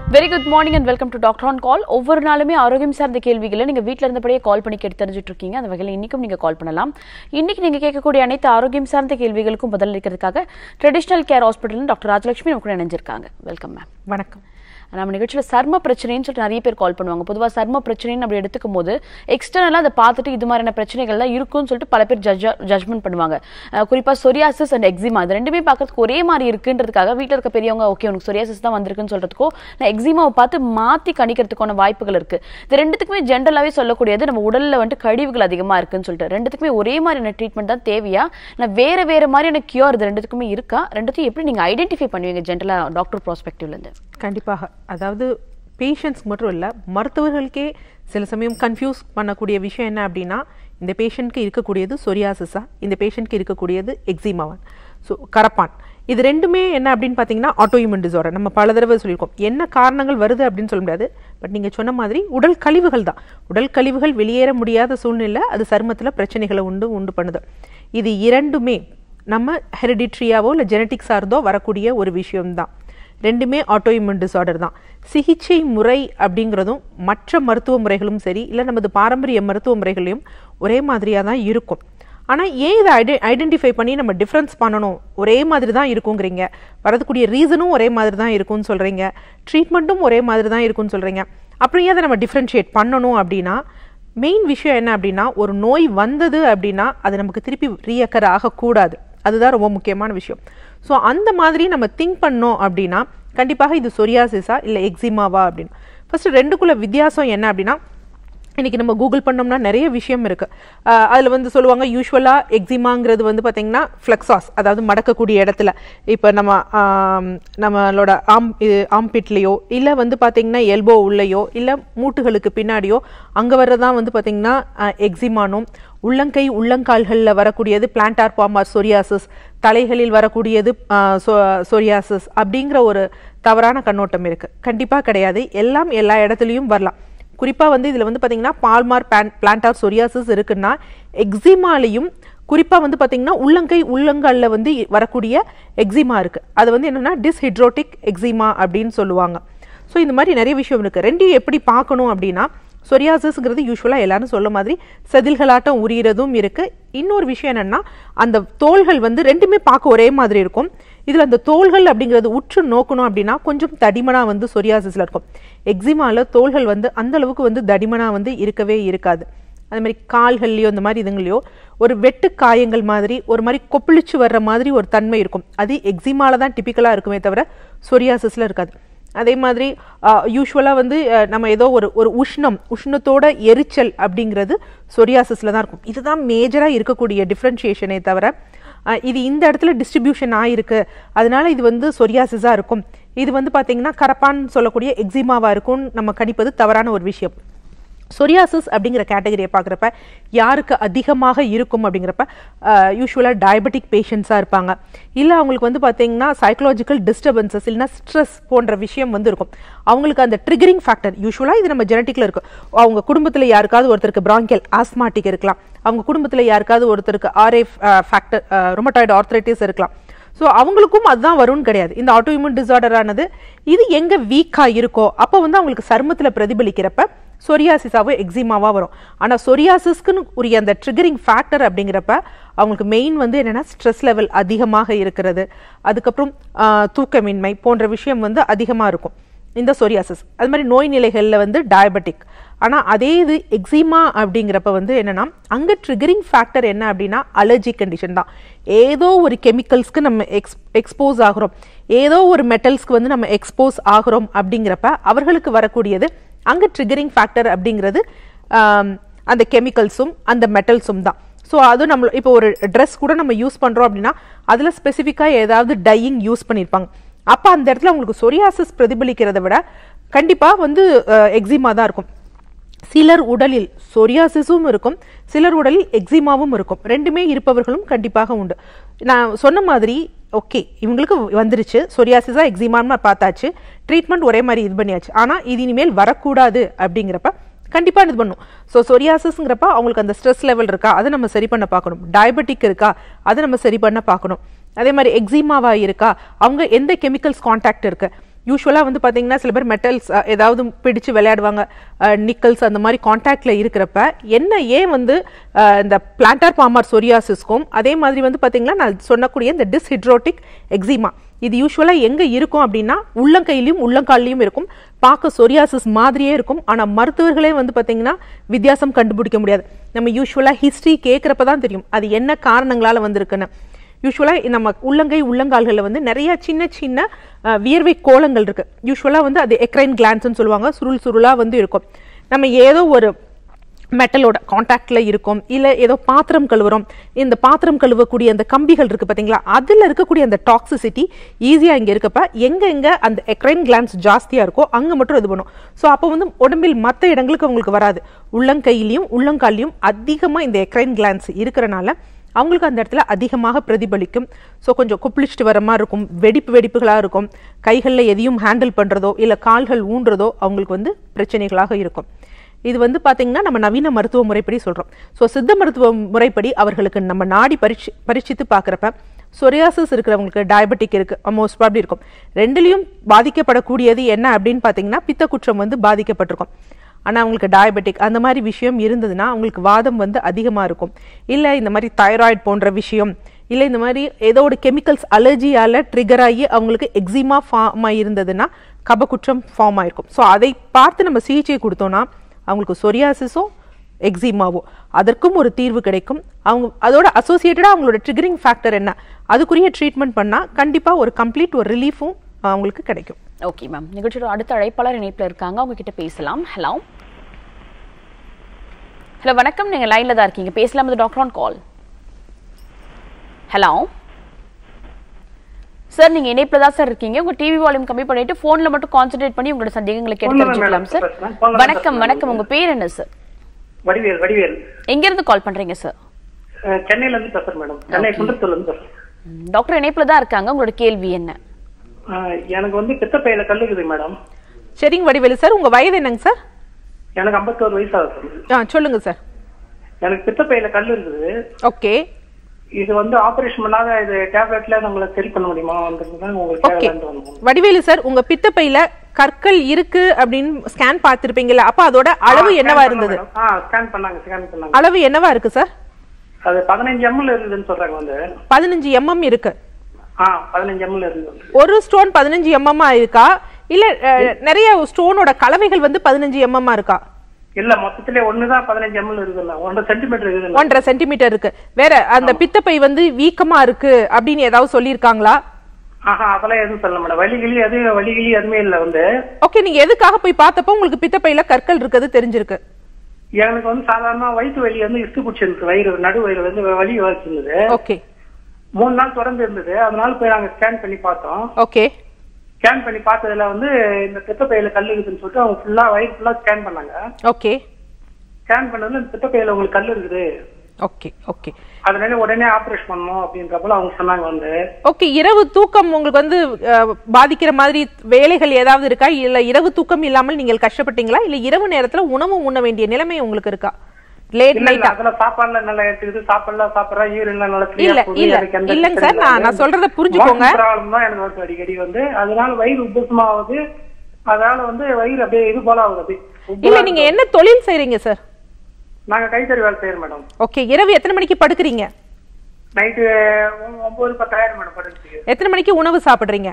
Very good morning and welcome to doctor on call ஒவ்வொரு நாளுமே ஆரோக்கியம் சார்ந்த கேள்விகளை நீங்க வீட்ல இருந்தபடியே கால் பண்ணி கேட்டு தெரிஞ்சுட்டு இருக்கீங்க அந்த வகையில் இன்னைக்கும் நீங்க கால் பண்ணலாம் இன்னைக்கு நீங்க கேட்கக்கூடிய அனைத்து ஆரோக்கியம் சார்ந்த கேள்விகளுக்கும் பதில் அளிக்கிறதுக்காக traditional care hospital doctor Rajalakshmi நமக்கு இணைஞ்சிருக்காங்க வெல்கம் மேம் வணக்கம் நம்ம நிகழ்ச்சியில் சர்ம பிரச்சனைன்னு சொல்லிட்டு நிறைய பேர் கால் பண்ணுவாங்க பொதுவாக சர்ம பிரச்சனைன்னு அப்படி எடுத்துக்கும் போது எக்ஸ்டர்னலாக அதை பார்த்துட்டு இது மாதிரியான பிரச்சனைகள் தான் இருக்கும்னு சொல்லிட்டு பல பேர் ஜட்ஜ் ஜட்மெண்ட் பண்ணுவாங்க அஹ் குறிப்பா சொரியாசிஸ் அண்ட் எக்ஸிமா இது ரெண்டுமே பார்க்கறதுக்கு ஒரே மாதிரி இருக்குன்றதுக்காக வீட்டில் இருக்க பெரியவங்க ஓகே உனக்கு சொரியாசிஸ் தான் வந்திருக்குன்னு சொல்றதுக்கோ நான் எக்ஸிமாவை பார்த்து மாற்றி கணிக்கிறதுக்கான வாய்ப்புகள் இருக்கு இது ரெண்டுத்துக்குமே ஜென்ரலாகவே சொல்லக்கூடியது நம்ம உடல்ல வந்துட்டு கழிவுகள் அதிகமா இருக்குன்னு சொல்லிட்டு ரெண்டுத்துக்குமே ஒரே மாதிரியான ட்ரீட்மெண்ட் தான் தேவையா நான் வேற வேற மாதிரியான கியூர் இது ரெண்டுத்துக்குமே இருக்கா ரெண்டுத்தையும் எப்படி நீங்க ஐடென்டிஃபை பண்ணுவீங்க ஜென்ரலாக டாக்டர் ப்ராஸ்பெக்டிவ்ல இருந்து கண்டிப்பாக அதாவது பேஷண்ட்ஸ்க்கு மட்டும் இல்லை மருத்துவர்களுக்கே சில சமயம் கன்ஃபியூஸ் பண்ணக்கூடிய விஷயம் என்ன அப்படின்னா இந்த பேஷண்ட்க்கு இருக்கக்கூடியது சொரியாசிஸா இந்த பேஷண்ட்க்கு இருக்கக்கூடியது எக்ஸிமாவான் ஸோ கரப்பான் இது ரெண்டுமே என்ன அப்படின்னு பார்த்தீங்கன்னா ஆட்டோஇம்யூன் டிசார்டர் நம்ம பல தடவை சொல்லியிருக்கோம் என்ன காரணங்கள் வருது அப்படின்னு சொல்ல முடியாது பட் நீங்கள் சொன்ன மாதிரி உடல் கழிவுகள் தான் உடல் கழிவுகள் வெளியேற முடியாத சூழ்நிலை அது சருமத்தில் பிரச்சனைகளை உண்டு உண்டு பண்ணுது இது இரண்டுமே நம்ம ஹெரிடிட்ரியாவோ இல்லை ஜெனட்டிக் சார்ந்தோ வரக்கூடிய ஒரு விஷயம்தான் ரெண்டுமே ஆட்டோஇம்யூன் டிசார்டர் தான் சிகிச்சை முறை அப்படிங்கிறதும் மற்ற மருத்துவ முறைகளும் சரி இல்லை நமது பாரம்பரிய மருத்துவ முறைகளையும் ஒரே மாதிரியாக தான் இருக்கும் ஆனால் ஏன் இதை ஐடெ ஐடென்டிஃபை பண்ணி நம்ம டிஃப்ரென்ஸ் பண்ணணும் ஒரே மாதிரி தான் இருக்குங்கிறீங்க வரதுக்கூடிய ரீசனும் ஒரே மாதிரி தான் இருக்கும்னு சொல்கிறீங்க ட்ரீட்மெண்ட்டும் ஒரே மாதிரி தான் இருக்கும்னு சொல்கிறீங்க அப்புறம் ஏன் அதை நம்ம டிஃப்ரென்ஷியேட் பண்ணணும் அப்படின்னா மெயின் விஷயம் என்ன அப்படின்னா ஒரு நோய் வந்தது அப்படின்னா அது நமக்கு திருப்பி ரீயக்கர் ஆகக்கூடாது அதுதான் ரொம்ப முக்கியமான விஷயம் ஸோ அந்த மாதிரி நம்ம திங்க் பண்ணோம் அப்படின்னா கண்டிப்பாக இது சொரியாசிஸா இல்லை எக்ஸிமாவா அப்படின்னு ஃபர்ஸ்ட் ரெண்டுக்குள்ள வித்தியாசம் என்ன அப்படின்னா இன்னைக்கு நம்ம கூகுள் பண்ணோம்னா நிறைய விஷயம் இருக்கு அஹ் அதுல வந்து சொல்லுவாங்க யூஸ்வலா எக்ஸிமாங்கிறது வந்து பாத்தீங்கன்னா ஃப்ளெக்ஸாஸ் அதாவது மடக்கக்கூடிய இடத்துல இப்போ நம்ம ஆம், நம்மளோட ஆம் இது ஆம்பிட்லேயோ இல்லை வந்து பாத்தீங்கன்னா எல்போ உள்ளேயோ இல்லை மூட்டுகளுக்கு பின்னாடியோ அங்க வர்றதான் வந்து பாத்தீங்கன்னா எக்ஸிமானும் உள்ளங்கை உள்ளங்கால்களில் வரக்கூடியது பிளான்டார் பாமார் சொரியாசிஸ் தலைகளில் வரக்கூடியது சொரியாசிஸ் அப்படிங்கிற ஒரு தவறான கண்ணோட்டம் இருக்கு கண்டிப்பா கிடையாது எல்லாம் எல்லா இடத்துலையும் வரலாம் குறிப்பா வந்து இதுல வந்து பாத்தீங்கன்னா பால்மார் பிளான்டார் சொரியாசிஸ் இருக்குன்னா எக்ஸிமாலையும் குறிப்பா வந்து பாத்தீங்கன்னா உள்ளங்கை உள்ளங்கால்ல வந்து வரக்கூடிய எக்ஸிமா இருக்கு அது வந்து என்னன்னா டிஸ்ஹிட்ரோட்டிக் எக்ஸிமா அப்படின்னு சொல்லுவாங்க ஸோ இந்த மாதிரி நிறைய விஷயம் இருக்கு ரெண்டையும் எப்படி பார்க்கணும் அப்படின்னா சொரியாசிஸ்ங்கிறது யூஸ்வலாக எல்லாரும் சொல்ல மாதிரி செதில்களாட்டம் உரியறதும் இருக்கு இன்னொரு விஷயம் என்னன்னா அந்த தோள்கள் வந்து ரெண்டுமே பார்க்க ஒரே மாதிரி இருக்கும் இதுல அந்த தோள்கள் அப்படிங்கிறது உற்று நோக்கணும் அப்படின்னா கொஞ்சம் தடிமனா வந்து சொரியாசிஸ்ல இருக்கும் எக்ஸிமால தோள்கள் வந்து அந்த அளவுக்கு வந்து தடிமனா வந்து இருக்கவே இருக்காது அது மாதிரி கால்கள்லையோ இந்த மாதிரி இதுங்களையோ ஒரு வெட்டு காயங்கள் மாதிரி ஒரு மாதிரி கொப்பளிச்சு வர்ற மாதிரி ஒரு தன்மை இருக்கும் அது எக்ஸிமால தான் டிப்பிக்கலாக இருக்குமே தவிர சொரியாசிஸ்ல இருக்காது அதே மாதிரி யூஸ்வலாக வந்து அஹ், நம்ம ஏதோ ஒரு ஒரு உஷ்ணம் உஷ்ணத்தோட எரிச்சல் அப்படிங்கிறது சொரியாசிஸில் தான் இருக்கும் இதுதான் மேஜராக இருக்கக்கூடிய டிஃப்ரென்ஷியேஷனே தவிர அஹ், இது இந்த இடத்துல டிஸ்ட்ரிபியூஷன் ஆயிருக்கு அதனால இது வந்து சொரியாசிஸாக இருக்கும் இது வந்து பார்த்தீங்கன்னா கரப்பான்னு சொல்லக்கூடிய எக்ஸிமாவாக இருக்கும்னு நம்ம கணிப்பது தவறான ஒரு விஷயம் சொரியாசிஸ் அப்படிங்கிற கேட்டகரியை பார்க்குறப்ப யாருக்கு அதிகமாக இருக்கும் அப்படிங்கிறப்ப யூஸ்வலாக டயபெட்டிக் பேஷண்ட்ஸாக இருப்பாங்க இல்லை அவங்களுக்கு வந்து பார்த்தீங்கன்னா சைக்கலாஜிக்கல் டிஸ்டர்பன்சஸ் இல்லைன்னா ஸ்ட்ரெஸ் போன்ற விஷயம் வந்து இருக்கும் அவங்களுக்கு அந்த ட்ரிகரிங் ஃபேக்டர் யூஸ்வலாக இது நம்ம ஜெனட்டிக்கில் இருக்கு அவங்க குடும்பத்தில் யாருக்காவது ஒருத்தருக்கு பிராங்கியல் ஆஸ்மாட்டிக் இருக்கலாம் அவங்க குடும்பத்தில் யாருக்காவது ஒருத்தருக்கு ஆர்ஏ ஃபேக்டர் ரொமட்டாய்டு ஆர்த்ரைட்டிஸ் இருக்கலாம் ஸோ அவங்களுக்கும் அதுதான் வரும்னு கிடையாது இந்த ஆட்டோஇம்யூன் டிசார்டரானது இது எங்க வீக்கா இருக்கோ அப்போ வந்து அவங்களுக்கு சருமத்தில் பிரதிபலிக்கிறப்ப சொரியாசிஸாவோ எக்ஸிமாவா வரும் ஆனா சொரியாசிஸ்க்குன்னு உரிய அந்த ட்ரிகரிங் ஃபேக்டர் அப்படிங்கிறப்ப அவங்களுக்கு மெயின் வந்து என்னன்னா ஸ்ட்ரெஸ் லெவல் அதிகமாக இருக்கிறது அதுக்கப்புறம் ஆஹ், தூக்கமின்மை போன்ற விஷயம் வந்து அதிகமா இருக்கும் இந்த சொரியாசிஸ் அது மாதிரி நோய் நிலைகளில் வந்து டயபெட்டிக் ஆனால் அதே இது எக்ஸிமா அப்படிங்கிறப்ப வந்து என்னன்னா அங்கே ட்ரிகரிங் ஃபேக்டர் என்ன அப்படின்னா அலர்ஜி கண்டிஷன் தான் ஏதோ ஒரு கெமிக்கல்ஸ்க்கு நம்ம எக்ஸ் எக்ஸ்போஸ் ஆகிறோம் ஏதோ ஒரு மெட்டல்ஸ்க்கு வந்து நம்ம எக்ஸ்போஸ் ஆகிறோம் அப்படிங்கிறப்ப அவர்களுக்கு வரக்கூடியது அங்கே ட்ரிகரிங் ஃபேக்டர் அப்படிங்கிறது ஆம், அந்த கெமிக்கல்ஸும் அந்த மெட்டல்ஸும் தான் ஸோ அது நம்ம இப்போ ஒரு ட்ரெஸ் கூட நம்ம யூஸ் பண்ணுறோம் அப்படின்னா அதில் ஸ்பெசிஃபிக்காக ஏதாவது டையிங் யூஸ் பண்ணியிருப்பாங்க அப்போ அந்த இடத்துல உங்களுக்கு சொரியாசிஸ் பிரதிபலிக்கிறத விட கண்டிப்பாக வந்து எக்ஸிமா தான் இருக்கும் சிலர் உடலில் சொரியாசிஸும் இருக்கும் சிலர் உடலில் எக்ஸிமாவும் இருக்கும் ரெண்டுமே இருப்பவர்களும் கண்டிப்பாக உண்டு நான் சொன்ன மாதிரி ஓகே இவங்களுக்கு வந்துருச்சு சொரியாசிஸா எக்ஸிமான்னு பார்த்தாச்சு ட்ரீட்மெண்ட் ஒரே மாதிரி இது பண்ணியாச்சு ஆனால் இது இனிமேல் வரக்கூடாது அப்படிங்கிறப்ப கண்டிப்பாக இது பண்ணும் ஸோ சொரியாசிஸ்ங்கிறப்ப அவங்களுக்கு அந்த ஸ்ட்ரெஸ் லெவல் இருக்கா அதை நம்ம சரி பண்ண பார்க்கணும் டயபெட்டிக் இருக்கா அதை நம்ம சரி பண்ண பார்க்கணும் அதே மாதிரி எக்ஸிமாவா இருக்கா அவங்க எந்த கெமிக்கல்ஸ் காண்டாக்ட் இருக்கு யூஸ்வலாக வந்து பார்த்தீங்கன்னா சில பேர் மெட்டல்ஸ் ஏதாவது பிடிச்சு விளையாடுவாங்க நிக்கல்ஸ் அந்த மாதிரி காண்டாக்டில் இருக்கிறப்ப என்ன ஏன் வந்து அஹ், இந்த பிளான்டார் பாமார் சொரியாசிஸ்க்கும் அதே மாதிரி வந்து பார்த்தீங்கன்னா நான் சொன்னக்கூடிய இந்த டிஸ்ஹிட்ரோட்டிக் எக்ஸிமா இது யூஸ்வலாக எங்கே இருக்கும் அப்படின்னா உள்ளங்கையிலையும் உள்ளங்கால்லையும் இருக்கும் பார்க்க சொரியாசிஸ் மாதிரியே இருக்கும் ஆனால் மருத்துவர்களே வந்து பார்த்தீங்கன்னா வித்தியாசம் கண்டுபிடிக்க முடியாது நம்ம யூஸ்வலாக ஹிஸ்ட்ரி கேட்குறப்ப தான் தெரியும் அது என்ன காரணங்களால் வந்திருக்குன்னு யூஸ்வலாக நம்ம உள்ளங்கை உள்ளங்கால்களில் வந்து நிறைய சின்ன சின்ன அஹ், வியர்வை கோலங்கள் இருக்கு யூஸ்வலாக வந்து அது எக்ரைன் கிளான்ஸ்னு சொல்லுவாங்க சுருள் சுருளாக வந்து இருக்கும் நம்ம ஏதோ ஒரு மெட்டலோட காண்டாக்ட்ல இருக்கும் இல்ல ஏதோ பாத்திரம் கழுவுறோம் இந்த பாத்திரம் கழுவக்கூடிய அந்த கம்பிகள் இருக்கு பாத்தீங்களா அதுல இருக்கக்கூடிய அந்த டாக்ஸிசிட்டி ஈஸியா இங்க இருக்கப்ப எங்க எங்க அந்த எக்ரைன் கிளான்ஸ் ஜாஸ்தியா இருக்கோ அங்க மட்டும் இது பண்ணும் ஸோ அப்போ வந்து உடம்பில் மற்ற இடங்களுக்கு அவங்களுக்கு வராது உள்ளங்கையிலையும் உள்ளங்கால்லையும் அதிகமா இந்த எக்ரைன் கிளான்ஸ் இருக்கிறனால அவங்களுக்கு அந்த இடத்துல அதிகமாக பிரதிபலிக்கும் ஸோ கொஞ்சம் கொப்பளிச்சுட்டு வர மாதிரி இருக்கும் வெடிப்பு வெடிப்புகளாக இருக்கும் கைகளில் எதையும் ஹேண்டில் பண்ணுறதோ இல்லை கால்கள் ஊன்றதோ அவங்களுக்கு வந்து பிரச்சனைகளாக இருக்கும் இது வந்து பாத்தீங்கன்னா நம்ம நவீன மருத்துவ முறைப்படி சொல்றோம் ஸோ சித்த மருத்துவ முறைப்படி அவர்களுக்கு நம்ம நாடி பரிட்சி பரிட்சித்து பார்க்குறப்ப சொரியாசிஸ் இருக்கிறவங்களுக்கு டயபெட்டிக் இருக்கு மோஸ்ட் ப்ராப்ளி இருக்கும் ரெண்டுலேயும் பாதிக்கப்படக்கூடியது என்ன அப்படின்னு பார்த்தீங்கன்னா பித்த குற்றம் வந்து பாதிக்கப்பட்டிருக்கும் ஆனால் அவங்களுக்கு டயபெட்டிக் அந்த மாதிரி விஷயம் இருந்ததுன்னா அவங்களுக்கு வாதம் வந்து அதிகமாக இருக்கும் இல்லை இந்த மாதிரி தைராய்டு போன்ற விஷயம் இல்லை இந்த மாதிரி ஏதோ ஒரு கெமிக்கல்ஸ் அலர்ஜியால் ட்ரிகர் ஆகி அவங்களுக்கு எக்ஸிமா ஃபார்ம் ஆகியிருந்ததுன்னா கபக்குற்றம் ஃபார்ம் ஆயிருக்கும் ஸோ அதை பார்த்து நம்ம சிகிச்சை கொடுத்தோம்னா அவங்களுக்கு சொரியாசிஸோ எக்ஸிமாவோ அதற்கும் ஒரு தீர்வு கிடைக்கும் அவங்க அதோட அசோசியேட்டடாக அவங்களோட ட்ரிகரிங் ஃபேக்டர் என்ன அதுக்குரிய ட்ரீட்மெண்ட் பண்ணால் கண்டிப்பாக ஒரு கம்ப்ளீட் ஒரு ரிலீஃபும் அவங்களுக்கு கிடைக்கும் ஓகே மேம் நிகழ்ச்சியோட அடுத்த அழைப்பாளர் இணைப்புல இருக்காங்க அவங்க கிட்ட பேசலாம் ஹலோ ஹலோ வணக்கம் நீங்க லைன்ல தான் இருக்கீங்க பேசலாம் இது doctor on call hello sir நீங்க இணைப்புல தான் சார் இருக்கீங்க உங்க டிவி வால்யூம் கம்மி பண்ணிட்டு போன்ல மட்டும் கான்சென்ட்ரேட் பண்ணி உங்களோட சந்தேகங்களை கேட்டு Phone ல தெரிஞ்சுக்கலாம் madam சார் பேசுறேன். Phone ல வணக்கம் பேசுறேன். வணக்கம் உங்க பேர் என்ன சார் வடிவேல் வடிவேல் எங்க இருந்து கால் பண்றீங்க சார் அஹ், சென்னையில இருந்து பேசுறேன் மேடம் சென்னை குன்றத்தூர்ல இருந்து பேசுறேன் டாக்டர் இணைப்புல தான் இருக்காங்க உங்களோட கேள்வி என்ன அஹ், எனக்கு வந்து பித்தப்பையில கல்லுக்குது மேடம் சரிங்க வடிவேலு சார் உங்கள் வயது என்னங்க சார் எனக்கு 51 வயசு ஆகுது ஆ சொல்லுங்கள் சார் எனக்கு பித்தப்பையில கல் இருக்குது ஓகே இது வந்து ஆபரேஷன் பண்ணாத இது டேப்லெட்ல நம்மள சரி பண்ண முடியுமா வந்து உங்களுக்கு ஓகே கேட்கலான்ட்டு வந்தோம். வடிவேலு சார் உங்க பித்தப்பையில கற்கள் இருக்கு அப்படின்னு ஸ்கேன் பார்த்திருப்பீங்கல்ல அப்ப அதோட அளவு ஆ, என்னவா scan இருந்தது பண்ணாங்க madam. ஆ ஸ்கேன் பண்ணாங்க ஸ்கேன் பண்ணாங்க அளவு என்னவா இருக்கு சார் அது பதினஞ்சு எம்எல் இருக்குதுன்னு சொல்றாங்க வந்து பதினஞ்சு எம்எம் இருக்கு ஆ பதினஞ்சு எம்எல் இருக்குது ஒரு ஸ்டோன் பதினஞ்சு எம்எம் இருக்கா இல்ல அஹ், நிறைய ஸ்டோனோட கலவைகள் வந்து பதினஞ்சு எம்எம் இருக்கா இல்ல மொத்தத்திலே ஒண்ணுதான் பதினஞ்சு எம்எல் இருக்குல்ல ஒன்றரை சென்டிமீட்டர் இருக்குதுல்ல ஒன்றரை சென்டிமீட்டர் இருக்கு வேற அந்த பித்தப்பை வந்து வீக்கமா இருக்கு அப்படின்னு ஏதாவது சொல்லியிருக்காங்களா ஆஹா அதெல்லாம் எதுவும் சொல்ல மேடம் வலிகிளி எதுவும் வலிகிளி எதுவுமே இல்ல வந்து ஓகே நீங்க எதுக்காக போய் பார்த்தப்போ உங்களுக்கு பித்தப்பையில கற்கள் இருக்குது தெரிஞ்சிருக்கு எனக்கு வந்து சாதாரண வயிற்று வலி வந்து இஸ்து பிடிச்சிருக்கு வயிறு நடு வயிறு வந்து வலி வச்சிருந்தது ஓகே மூணு நாள் தொடர்ந்து இருந்தது அதனால போய் நாங்க ஸ்கேன் பண்ணி பார்த்தோம் ஓகே ஸ்கேன் பண்ணி பார்த்ததுல வந்து இந்த பித்தப்பையில கல் இருக்குதுன்னு சொல்லிட்டு அவங்க ஃபுல்லா வயிறு ஃபுல்லா ஸ்கேன் பண்ணாங்க ஓகே ஸ்கேன் பண்ணதுல இந்த பித்தப்பையில உங்களுக்கு கல் இருக்குது ஓகே ஓகே அதனால உடனே ஆபரேஷன் பண்ணணும் அப்படின்றப்பல அவங்க சொன்னாங்க வந்து ஓகே இரவு தூக்கம் உங்களுக்கு வந்து அஹ், பாதிக்கிற மாதிரி வேலைகள் ஏதாவது இருக்கா இல்ல இரவு தூக்கம் இல்லாமல் நீங்கள் கஷ்டப்பட்டீங்களா இல்ல இரவு நேரத்துல உணவு உண்ண வேண்டிய நிலைமை உங்களுக்கு இருக்கா லேட் இல்ல இல்ல நைட்டா அதுல சாப்பாடுல நல்லா எடுத்துக்குது சாப்பாடுலாம் சாப்பிடுறா யூரின்ல நல்லா இல்ல, இல்ல, இல்லைங்க சார், நான் நான் சொல்றத புரிஞ்சுக்கோங்க. ப்ராப்ளம் தான் எனக்கு வருது அடிக்கடி வந்து அதனால வயிறு உப்புசமாகுது அதனால வந்து வயிறு அப்படியே இது போல ஆகுது அப்படியே உப்புலா இல்ல நீங்க என்ன தொழில் செய்றீங்க சார் நாங்க கைத்தறி வேலை செய்யறோம் மேடம் ஓகே இரவு எத்தனை மணிக்கு படுக்கிறீங்க நைட்டு ஒன்பது பத்தாயிரம் மேடம் படுத்துக்கு எத்தனை மணிக்கு உணவு சாப்பிடுறீங்க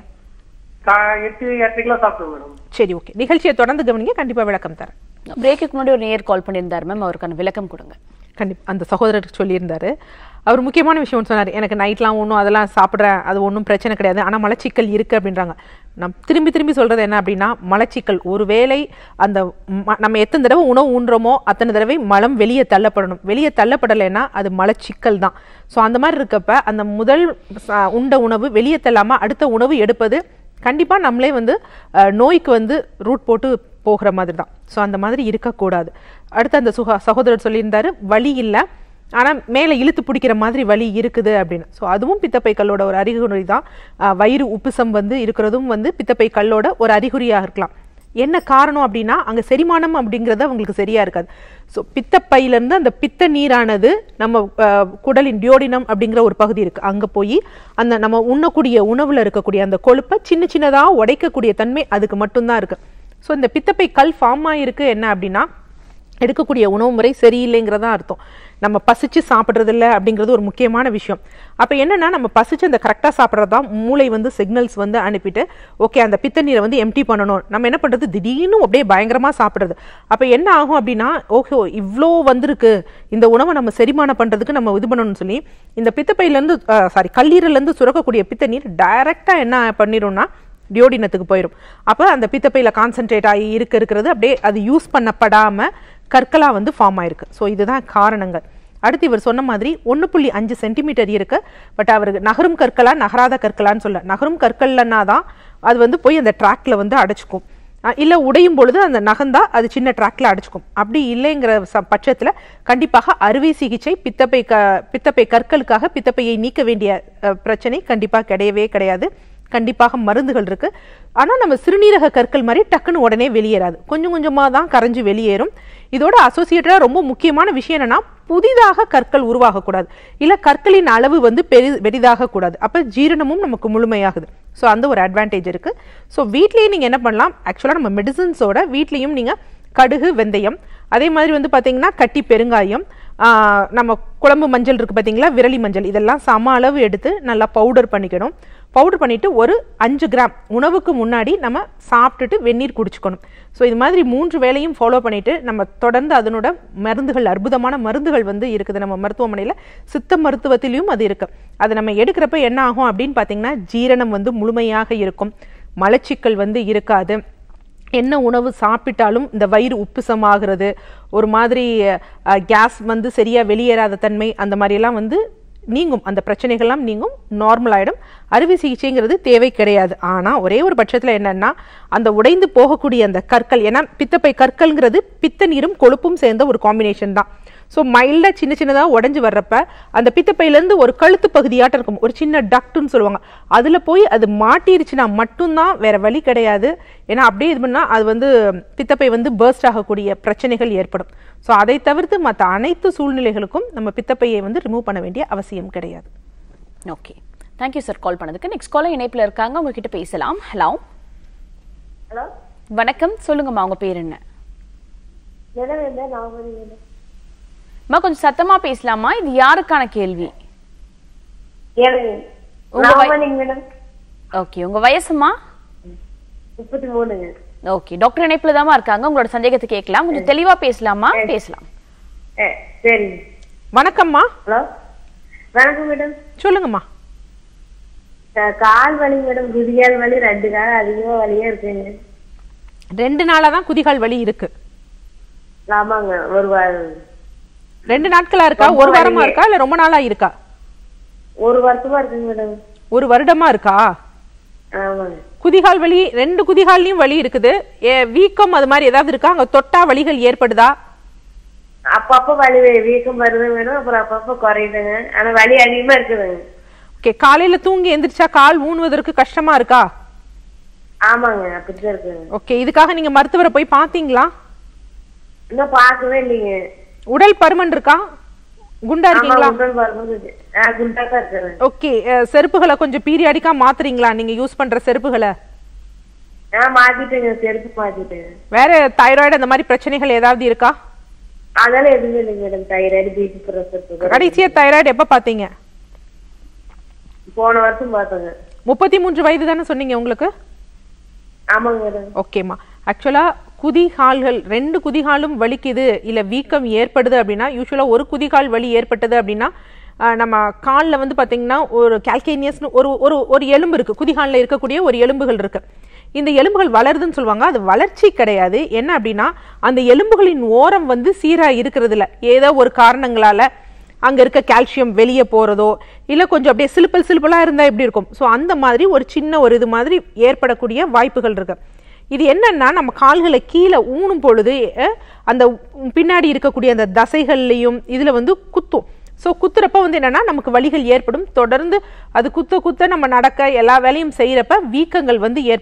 எட்டு எட்டு கிலோ சாப்பிடுவோம் மேடம் சரி ஓகே நிகழ்ச்சியை தொடர்ந்து கவனிங்க கண்டிப்பா விளக்கம் தரேன் பிரேக்குக்கு முன்னாடி ஒரு நேயர் கால் பண்ணியிருந்தார் மேம் அவருக்கான விளக்கம் கொடுங்க கண்டிப்பா அந்த சகோதரருக்கு சொல்லியிருந்தாரு அவர் முக்கியமான விஷயம் ஒன்று சொன்னார் எனக்கு நைட்லாம் ஒன்றும் அதெல்லாம் சாப்பிட்றேன் அது ஒன்றும் பிரச்சனை கிடையாது ஆனால் மலச்சிக்கல் இருக்கு அப்படின்றாங்க நான் திரும்பி திரும்பி சொல்றது என்ன அப்படின்னா மலச்சிக்கல் ஒருவேளை அந்த ம- நம்ம எத்தனை தடவை உணவு உண்றோமோ அத்தனை தடவை மலம் வெளியே தள்ளப்படணும் வெளியே தள்ளப்படலைன்னா அது மலச்சிக்கல் தான் ஸோ அந்த மாதிரி இருக்கப்ப அந்த முதல் ச- உண்ட உணவு வெளியே தள்ளாம அடுத்த உணவு எடுப்பது கண்டிப்பா நம்மளே வந்து அஹ், நோய்க்கு வந்து ரூட் போட்டு போகிற மாதிரி தான் ஸோ அந்த மாதிரி இருக்கக்கூடாது அடுத்து அந்த சுக சகோதரர் சொல்லியிருந்தாரு வலி இல்லை ஆனா மேலே இழுத்து பிடிக்கிற மாதிரி வலி இருக்குது அப்படின்னு ஸோ அதுவும் பித்தப்பை கல்லோட ஒரு அறிகுறி தான் அஹ், வயிறு உப்புசம் வந்து இருக்கிறதும் வந்து பித்தப்பை கல்லோட ஒரு அறிகுறியாக இருக்கலாம் என்ன காரணம் அப்படின்னா அங்க செரிமானம் அப்படிங்கிறது அவங்களுக்கு சரியா இருக்காது ஸோ பித்தப்பையிலேருந்து அந்த பித்த நீரானது நம்ம அஹ், குடலின் டியோடினம் அப்படிங்கிற ஒரு பகுதி இருக்கு அங்க போய் அந்த நம்ம உண்ணக்கூடிய உணவுல இருக்கக்கூடிய அந்த கொழுப்பை சின்ன சின்னதா உடைக்கக்கூடிய தன்மை அதுக்கு மட்டும்தான் இருக்கு ஸோ இந்த பித்தப்பை கல் ஃபார்ம் ஆயிருக்கு என்ன அப்படின்னா எடுக்கக்கூடிய உணவு முறை சரியில்லைங்கிறதா அர்த்தம் நம்ம பசிச்சு சாப்பிட்றது இல்லை அப்படிங்கிறது ஒரு முக்கியமான விஷயம் அப்போ என்னன்னா நம்ம பசிச்சு அந்த கரெக்டாக சாப்பிட்றது தான் மூளை வந்து சிக்னல்ஸ் வந்து அனுப்பிட்டு ஓகே அந்த பித்த நீரை வந்து எம்டி பண்ணணும் நம்ம என்ன பண்ணுறது திடீர்னு அப்படியே பயங்கரமாக சாப்பிட்றது அப்போ என்ன ஆகும் அப்படின்னா ஓகே இவ்வளோ வந்திருக்கு இந்த உணவை நம்ம செரிமானம் பண்ணுறதுக்கு நம்ம இது பண்ணணும்னு சொல்லி இந்த பித்தப்பையிலேருந்து சாரி கல்லீரல்லேருந்து சுரக்கக்கூடிய பித்த நீர் டைரெக்டாக என்ன பண்ணிடும்னா டியோடினத்துக்கு போயிடும் அப்போ அந்த பித்தப்பையில் கான்சென்ட்ரேட் ஆகி இருக்க இருக்கிறது அப்படியே அது யூஸ் பண்ணப்படாமல் கற்களாக வந்து ஃபார்ம் ஆயிருக்கு ஸோ இதுதான் காரணங்கள் அடுத்து இவர் சொன்ன மாதிரி ஒன்று புள்ளி அஞ்சு சென்டிமீட்டர் இருக்கு பட் அவருக்கு நகரும் கற்களா நகராத கற்களான்னு சொல்ல நகரும் கற்கள்லன்னா தான் அது வந்து போய் அந்த ட்ராக்ல வந்து அடைச்சிக்கும் அஹ் இல்ல உடையும் பொழுது அந்த நகந்தா அது சின்ன ட்ராக்ல அடைச்சிக்கும் அப்படி இல்லைங்கிற ச- பட்சத்துல கண்டிப்பாக அறுவை சிகிச்சை பித்தப்பை க பித்தப்பை கற்களுக்காக பித்தப்பையை நீக்க வேண்டிய அஹ், பிரச்சனை கண்டிப்பா கிடையவே கிடையாது கண்டிப்பாக மருந்துகள் இருக்கு ஆனா நம்ம சிறுநீரக கற்கள் மாதிரி டக்குன்னு உடனே வெளியேறாது கொஞ்சம் கொஞ்சமா தான் கரைஞ்சு வெளியேறும் இதோட அசோசியேட்டடா ரொம்ப முக்கியமான விஷயம் என்னன்னா புதிதாக கற்கள் உருவாகக்கூடாது இல்ல கற்களின் அளவு வந்து பெரி பெரிதாக கூடாது அப்ப ஜீரணமும் நமக்கு முழுமையாகுது ஸோ அந்த ஒரு அட்வான்டேஜ் இருக்கு ஸோ வீட்லயே நீங்க என்ன பண்ணலாம் ஆக்சுவலா நம்ம மெடிசின்ஸோட வீட்லயும் நீங்க கடுகு வெந்தயம் அதே மாதிரி வந்து பாத்தீங்கன்னா கட்டி பெருங்காயம் ஆஹ் நம்ம குழம்பு மஞ்சள் இருக்கு பாத்தீங்களா விரலி மஞ்சள் இதெல்லாம் சம அளவு எடுத்து நல்லா பவுடர் பண்ணிக்கணும் பவுடர் பண்ணிட்டு ஒரு அஞ்சு கிராம் உணவுக்கு முன்னாடி நம்ம சாப்பிட்டுட்டு வெந்நீர் குடிச்சுக்கணும் ஸோ இது மாதிரி மூன்று வேளையும் ஃபாலோ பண்ணிட்டு நம்ம தொடர்ந்து அதனோட மருந்துகள் அற்புதமான மருந்துகள் வந்து இருக்குது நம்ம மருத்துவமனையில் சித்த மருத்துவத்திலையும் அது இருக்கு அது நம்ம எடுக்கிறப்ப என்ன ஆகும் அப்படின்னு பார்த்தீங்கன்னா ஜீரணம் வந்து முழுமையாக இருக்கும் மலச்சிக்கல் வந்து இருக்காது என்ன உணவு சாப்பிட்டாலும் இந்த வயிறு உப்புசமாகிறது ஒரு மாதிரி கேஸ் வந்து சரியா வெளியேறாத தன்மை அந்த மாதிரியெல்லாம் வந்து நீங்கும் அந்த பிரச்சனைகள்லாம் நீங்கும் நார்மல் ஆயிடும் அறுவை சிகிச்சைங்கிறது தேவை கிடையாது ஆனா ஒரே ஒரு பட்சத்துல என்னன்னா அந்த உடைந்து போகக்கூடிய அந்த கற்கள் ஏன்னா பித்தப்பை கற்கள்ங்கிறது பித்த நீரும் கொழுப்பும் சேர்ந்த ஒரு காம்பினேஷன் தான் ஸோ மைல்டாக சின்ன சின்னதாக உடஞ்சி வர்றப்ப அந்த பித்தப்பையிலேருந்து ஒரு கழுத்து பகுதியாட்டம் இருக்கும் ஒரு சின்ன டக்ட்னு சொல்லுவாங்க அதில் போய் அது மாட்டிருச்சுன்னா மட்டும்தான் வேற வழி கிடையாது ஏன்னா அப்படியே இது பண்ணால் அது வந்து பித்தப்பை வந்து பர்ஸ்ட் ஆகக்கூடிய பிரச்சனைகள் ஏற்படும் ஸோ அதை தவிர்த்து மற்ற அனைத்து சூழ்நிலைகளுக்கும் நம்ம பித்தப்பையை வந்து ரிமூவ் பண்ண வேண்டிய அவசியம் கிடையாது ஓகே தேங்க்யூ சார் கால் பண்ணதுக்கு நெக்ஸ்ட் காலர் இணைப்புல இருக்காங்க உங்ககிட்ட பேசலாம் ஹலோ ஹலோ வணக்கம் சொல்லுங்கம்மா உங்க பேர் என்ன மேடம் என்ன நாகமணி மேடம் அம்மா கொஞ்சம் சத்தமா பேசலாமா இது யாருக்கான கேள்வி ஏழு உங்க வய- நாகமணி மேடம் ஓகே உங்க வயசுமா முப்பத்தி மூணுங்க ஓகே டாக்டர் இணைப்புல தாமா இருக்காங்க உங்களோட சந்தேகத்தை கேட்கலாம் கொஞ்சம் தெளிவா பேசலாமா பேசலாம் ஏ சரிங்க வணக்கம்மா ஹலோ வணக்கம் மேடம் சொல்லுங்கம்மா அஹ், கால் வலி மேடம் குதிகால் வலி ரெண்டு கால் அதிகமா வலியா இருக்குங்க ரெண்டு நாளாக தான் குதிகால் வலி இருக்கு ஆமாங்க ஒரு வாரம் ரெண்டு நாட்களா இருக்கா ரொம்ப ஒரு வாரமா வலி. இருக்கா இல்ல ரொம்ப நாளா இருக்கா ஒரு வருஷமா இருக்குங்க மேடம் ஒரு வருடமா இருக்கா ஆமாங்க குதிகால் வலி ரெண்டு குதிகால்லையும் வலி இருக்குது ஏ, வீக்கம் அது மாதிரி ஏதாவது இருக்கா அங்க தொட்டா வலிகள் ஏற்படுதா அப்பப்ப வலி வே- வீக்கம் வருது மேடம் அப்புறம் அப்பப்ப குறையுதுங்க ஆனா வலி அதிகமா இருக்குதுங்க ஓகே காலையில தூங்கி எந்திரிச்சா கால் ஊனுவதற்கு கஷ்டமா இருக்கா ஆமாங்க அப்படிதான் இருக்குங்க ஓகே இதுக்காக நீங்க மருத்துவரை போய் பாத்தீங்களா இன்னும் பார்க்கவே இல்லைங்க உடல் பருமன் இருக்கா குண்டா ஆமா இருக்கீங்களா உடல் வரும்போது ஆஹ் குண்டாக்கா இருக்குங்க ஓகே செருப்புகளை கொஞ்சம் பீரியாடிக்கா மாத்துறீங்களா நீங்க யூஸ் பண்ற செருப்புகளை நான் மாத்திட்டேங்க செருப்பு மாத்திட்டேங்க வேற தைராய்டு அந்த மாதிரி பிரச்சனைகள் ஏதாவது இருக்கா அதெல்லாம் எதுவுமே இல்லைங்க மேடம் தைராய்டு பிபி ப்ரெஷர் கடைசியா தைராய்டு எப்ப பாத்தீங்க போன வருஷம் பார்த்தேங்க முப்பத்தி மூன்று வயது தானே சொன்னீங்க உங்களுக்கு ஆமாங்க மேடம் ஓகேம்மா ஆக்சுவலா குதிகால்கள் ரெண்டு குதிகாலும் வலிக்குது இல்ல வீக்கம் ஏற்படுது அப்படின்னா யூஸ்வலா ஒரு குதிகால் வலி ஏற்பட்டது அப்படின்னா ஆஹ், நம்ம காலில் வந்து பாத்தீங்கன்னா ஒரு கால்கேனியஸ்னு ஒரு ஒரு ஒரு எலும்பு இருக்கு குதிகாலில் இருக்கக்கூடிய ஒரு எலும்புகள் இருக்கு இந்த எலும்புகள் வளருதுன்னு சொல்லுவாங்க அது வளர்ச்சி கிடையாது என்ன அப்படின்னா அந்த எலும்புகளின் ஓரம் வந்து சீரா இருக்கிறது இல்ல ஏதோ ஒரு காரணங்களால அங்க இருக்க கால்சியம் வெளியே போறதோ இல்ல கொஞ்சம் அப்படியே சிலுப்பல் சிலுப்பலா இருந்தா எப்படி இருக்கும் ஸோ அந்த மாதிரி ஒரு சின்ன ஒரு இது மாதிரி ஏற்படக்கூடிய வாய்ப்புகள் இருக்கு இது என்னன்னா நம்ம கால்களை கீழே ஊனும் பொழுது அஹ், அந்த பின்னாடி இருக்கக்கூடிய அந்த தசைகள்லையும் இதுல வந்து குத்தும் ஸோ குத்துறப்ப வந்து என்னன்னா நமக்கு வலிகள் ஏற்படும் தொடர்ந்து அது குத்த குத்த நம்ம நடக்க எல்லா வேலையும் செய்யறப்ப வீக்கங்கள் வந்து ஏற்படும்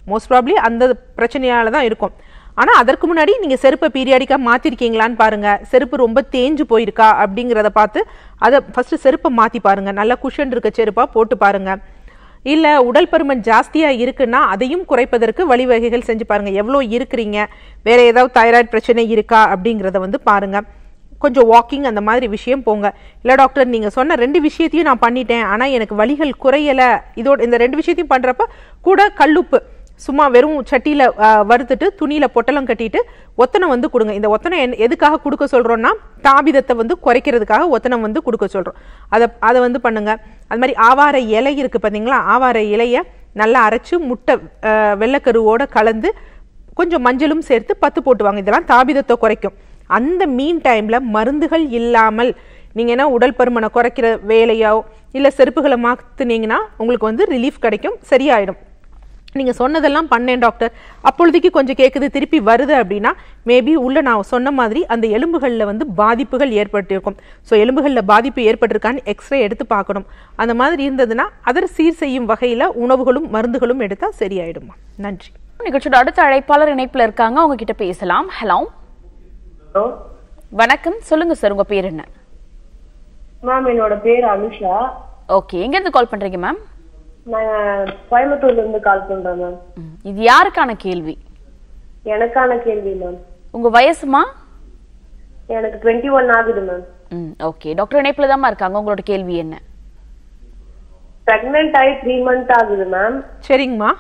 மோஸ்ட் ப்ராப்ளி அந்த பிரச்சனையால தான் இருக்கும் ஆனா அதற்கு முன்னாடி நீங்க செருப்பை பீரியாடிக்கா மாத்திருக்கீங்களான்னு பாருங்க செருப்பு ரொம்ப தேஞ்சு போயிருக்கா அப்படிங்கிறத பார்த்து அதை ஃபர்ஸ்ட் செருப்பை மாத்தி பாருங்க நல்லா குஷன் இருக்க செருப்பா போட்டு பாருங்க இல்ல உடல் பருமன் ஜாஸ்தியா இருக்குன்னா அதையும் குறைப்பதற்கு வழிவகைகள் செஞ்சு பாருங்க எவ்வளோ இருக்கிறீங்க வேற ஏதாவது தைராய்டு பிரச்சனை இருக்கா அப்படிங்கிறத வந்து பாருங்க கொஞ்சம் வாக்கிங் அந்த மாதிரி விஷயம் போங்க இல்லை டாக்டர் நீங்கள் சொன்ன ரெண்டு விஷயத்தையும் நான் பண்ணிட்டேன் ஆனால் எனக்கு வலிகள் குறையலை இதோட இந்த ரெண்டு விஷயத்தையும் பண்ணுறப்ப கூட கல்லுப்பு சும்மா வெறும் சட்டியில் வறுத்துட்டு துணியில் பொட்டலம் கட்டிட்டு ஒத்தனம் வந்து கொடுங்க இந்த ஒத்தனம் என் எதுக்காக கொடுக்க சொல்கிறோன்னா தாபிதத்தை வந்து குறைக்கிறதுக்காக ஒத்தனம் வந்து கொடுக்க சொல்கிறோம் அதை அதை வந்து பண்ணுங்க அது மாதிரி ஆவார இலை இருக்குது பார்த்தீங்களா ஆவார இலையை நல்லா அரைச்சு முட்டை அஹ், வெள்ளைக்கருவோட கலந்து கொஞ்சம் மஞ்சளும் சேர்த்து பத்து போட்டுவாங்க இதெல்லாம் தாபிதத்தை குறைக்கும் அந்த மீன் டைம்ல மருந்துகள் இல்லாமல் நீங்க என்ன உடல் பருமனை குறைக்கிற வேலையோ இல்ல செருப்புகளை மாத்துனீங்கன்னா உங்களுக்கு வந்து ரிலீஃப் கிடைக்கும் சரியாயிடும் நீங்க சொன்னதெல்லாம் பண்ணேன் டாக்டர் அப்பொழுதைக்கு கொஞ்சம் கேக்குது திருப்பி வருது அப்படின்னா மேபி உள்ள நான் சொன்ன மாதிரி அந்த எலும்புகளில் வந்து பாதிப்புகள் ஏற்பட்டிருக்கும் ஸோ எலும்புகளில் பாதிப்பு ஏற்பட்டிருக்கான்னு எக்ஸ்ரே எடுத்து பார்க்கணும் அந்த மாதிரி இருந்ததுன்னா அதை சீர் செய்யும் வகையில உணவுகளும் மருந்துகளும் எடுத்தா சரியாயிடுமா நன்றி நிகழ்ச்சியோட அடுத்த அழைப்பாளர் இணைப்புல இருக்காங்க அவங்க கிட்ட பேசலாம் ஹலோ ஹலோ வணக்கம் சொல்லுங்க சார் உங்க பேர் என்ன மேம் என்னோட பேர் அனுஷா ஓகே எங்க இருந்து கால் பண்றீங்க மேம் நான் கோயம்புத்தூர்ல இருந்து கால் பண்றேன் மேம் இது யாருக்கான கேள்வி எனக்கான கேள்வி மேம் உங்க வயசுமா எனக்கு டுவெண்ட்டி ஒன் ஆகுது மேம் ம் ஓகே டாக்டர் இணைப்புல தான் இருக்காங்க உங்களோட கேள்வி என்ன பிரெக்னென்ட் ஆகி த்ரீ மந்த் ஆகுது மேம் சரிங்கம்மா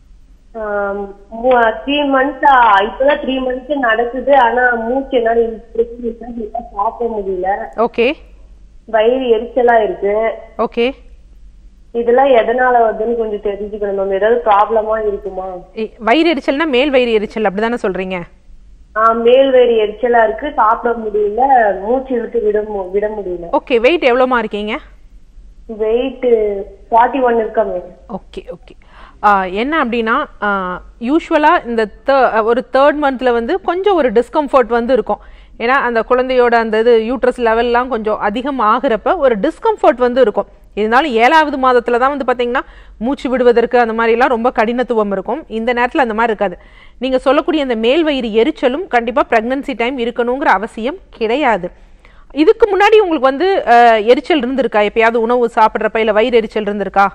த்ரீ மந்த்ஸ் இப்பதான் த்ரீ மந்த்ஸ் நடக்குது ஆனா மூச்சு என்னால இழுத்து சாப்பிட முடியல ஓகே வயிறு எரிச்சலா இருக்கு ஓகே இதெல்லாம் எதனால வருதுன்னு கொஞ்சம் தெரிஞ்சுக்கணும் மேம் ஏதாவது ப்ராப்ளமா இருக்குமா இ- வயிறு எரிச்சல்னா மேல் வயிறு எரிச்சல் அப்படிதானே சொல்றீங்க ஆஹ் மேல் வயிறு எரிச்சலா இருக்கு சாப்பிட முடியல மூச்சு இழுத்து விட மு- விட முடியல ஓகே வெயிட் எவ்வளோமா இருக்கீங்க வெயிட் ஃபார்ட்டி ஒன் இருக்கா மேம் ஓகே ஓகே என்ன அப்படின்னா யூஸ்வலாக இந்த thir- ஒரு தேர்ட் மந்த்தில் வந்து கொஞ்சம் ஒரு டிஸ்கம்ஃபர்ட் வந்து இருக்கும் ஏன்னா அந்த குழந்தையோட அந்த இது யூட்ரஸ் லெவல்லாம் கொஞ்சம் அதிகம் ஆகுறப்ப ஒரு டிஸ்கம்ஃபர்ட் வந்து இருக்கும் இருந்தாலும் ஏழாவது மாதத்துல தான் வந்து பார்த்தீங்கன்னா மூச்சு விடுவதற்கு அந்த மாதிரிலாம் ரொம்ப கடினத்துவம் இருக்கும் இந்த நேரத்தில் அந்த மாதிரி இருக்காது நீங்கள் சொல்லக்கூடிய அந்த மேல் வயிறு எரிச்சலும் கண்டிப்பாக ப்ரெக்னன்சி டைம் இருக்கணுங்கிற அவசியம் கிடையாது இதுக்கு முன்னாடி உங்களுக்கு வந்து அஹ், எரிச்சல் இருந்திருக்கா எப்பயாவது உணவு சாப்பிட்றப்ப இல்லை வயிறு எரிச்சல் இருந்திருக்கா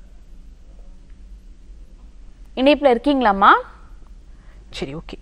இணைப்புல இருக்கீங்களாம்மா சரி ஓகே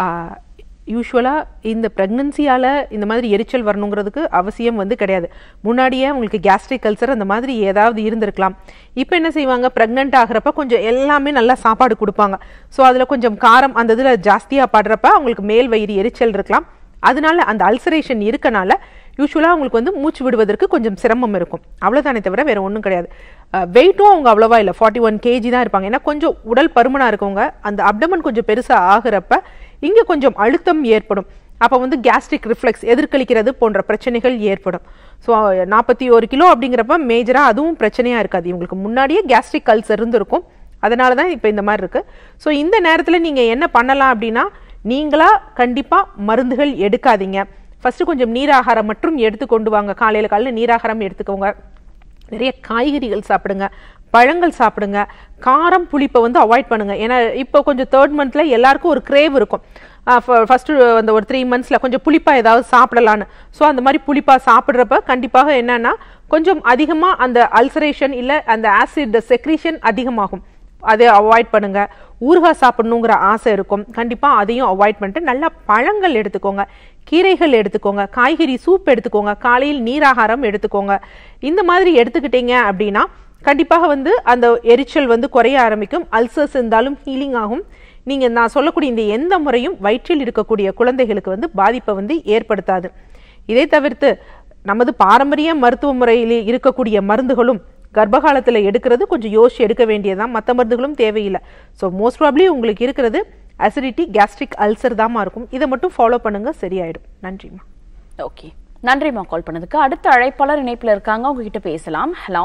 யூஸ்வலாக இந்த ப்ரெக்னன்சியால் இந்த மாதிரி எரிச்சல் வரணுங்கிறதுக்கு அவசியம் வந்து கிடையாது முன்னாடியே உங்களுக்கு கேஸ்ட்ரிக் கல்சர் அந்த மாதிரி ஏதாவது இருந்திருக்கலாம் இப்போ என்ன செய்வாங்க ப்ரெக்னென்ட் ஆகிறப்ப கொஞ்சம் எல்லாமே நல்லா சாப்பாடு கொடுப்பாங்க ஸோ அதில் கொஞ்சம் காரம் அந்த இதில் ஜாஸ்தியாக படுறப்ப அவங்களுக்கு மேல் வயிறு எரிச்சல் இருக்கலாம் அதனால அந்த அல்சரேஷன் இருக்கனால யூஸ்வலாக அவங்களுக்கு வந்து மூச்சு விடுவதற்கு கொஞ்சம் சிரமம் இருக்கும் அவ்வளோதானே தவிர வேற ஒன்றும் கிடையாது வெயிட்டும் அவங்க அவ்வளோவா இல்லை ஃபார்ட்டி ஒன் கேஜி தான் இருப்பாங்க ஏன்னா கொஞ்சம் உடல் பருமனாக இருக்கவங்க அந்த அப்டமன் கொஞ்சம் பெருசாக ஆகுறப்ப இங்கே கொஞ்சம் அழுத்தம் ஏற்படும் அப்போ வந்து கேஸ்ட்ரிக் ரிஃப்ளெக்ஸ் எதிர்கலிக்கிறது போன்ற பிரச்சனைகள் ஏற்படும் ஸோ நாற்பத்தி ஒரு கிலோ அப்படிங்கிறப்ப மேஜராக அதுவும் பிரச்சனையாக இருக்காது இவங்களுக்கு முன்னாடியே கேஸ்ட்ரிக் கல்சர் இருந்திருக்கும் அதனால தான் இப்போ இந்த மாதிரி இருக்கு ஸோ இந்த நேரத்தில் நீங்கள் என்ன பண்ணலாம் அப்படின்னா நீங்களா கண்டிப்பாக மருந்துகள் எடுக்காதீங்க ஃபர்ஸ்ட் கொஞ்சம் நீராகாரம் மட்டும் எடுத்து கொண்டு வாங்க காலையில் காலையில் நீராகாரம் எடுத்துக்கோங்க நிறைய காய்கறிகள் சாப்பிடுங்க பழங்கள் சாப்பிடுங்க காரம் புளிப்பை வந்து அவாய்ட் பண்ணுங்க ஏன்னா இப்போ கொஞ்சம் தேர்ட் மந்த்ல எல்லாருக்கும் ஒரு கிரேவ் இருக்கும் ஃபர்ஸ்ட் அந்த ஒரு த்ரீ மந்த்ஸ்ல கொஞ்சம் புளிப்பா ஏதாவது சாப்பிடலான்னு ஸோ அந்த மாதிரி புளிப்பா சாப்பிட்றப்ப கண்டிப்பாக என்னன்னா கொஞ்சம் அதிகமா அந்த அல்சரேஷன் இல்ல அந்த ஆசிட் செக்ரீஷன் அதிகமாகும் அதை அவாய்ட் பண்ணுங்க ஊறுகாய் சாப்பிடணுங்கிற ஆசை இருக்கும் கண்டிப்பா அதையும் அவாய்ட் பண்ணிட்டு நல்லா பழங்கள் எடுத்துக்கோங்க கீரைகள் எடுத்துக்கோங்க காய்கறி சூப் எடுத்துக்கோங்க காலையில் நீராகாரம் எடுத்துக்கோங்க இந்த மாதிரி எடுத்துக்கிட்டீங்க அப்படின்னா கண்டிப்பாக வந்து அந்த எரிச்சல் வந்து குறைய ஆரம்பிக்கும் அல்சர்ஸ் இருந்தாலும் ஹீலிங் ஆகும் நீங்க நான் சொல்லக்கூடிய இந்த எந்த முறையும் வயிற்றில் இருக்கக்கூடிய குழந்தைகளுக்கு வந்து பாதிப்பை வந்து ஏற்படுத்தாது இதை தவிர்த்து நமது பாரம்பரிய மருத்துவ முறையில் இருக்கக்கூடிய மருந்துகளும் கர்ப்பகாலத்தில் எடுக்கிறது கொஞ்சம் யோசிச்சு எடுக்க வேண்டியதுதான் மற்ற மருந்துகளும் தேவையில்லை ஸோ மோஸ்ட் ப்ராப்ளி உங்களுக்கு இருக்கிறது அசிடிட்டி கேஸ்ட்ரிக் அல்சர் தாமா இருக்கும் இதை மட்டும் ஃபாலோ பண்ணுங்க சரியாயிடும் நன்றிம்மா ஓகே நன்றிம்மா கால் பண்ணதுக்கு அடுத்த அழைப்பாளர் இணைப்புல இருக்காங்க உங்ககிட்ட பேசலாம் ஹலோ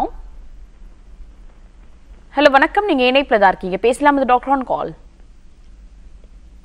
ஹலோ வணக்கம் நீங்க இணைப்புல தான் இருக்கீங்க பேசலாம் இது doctor on call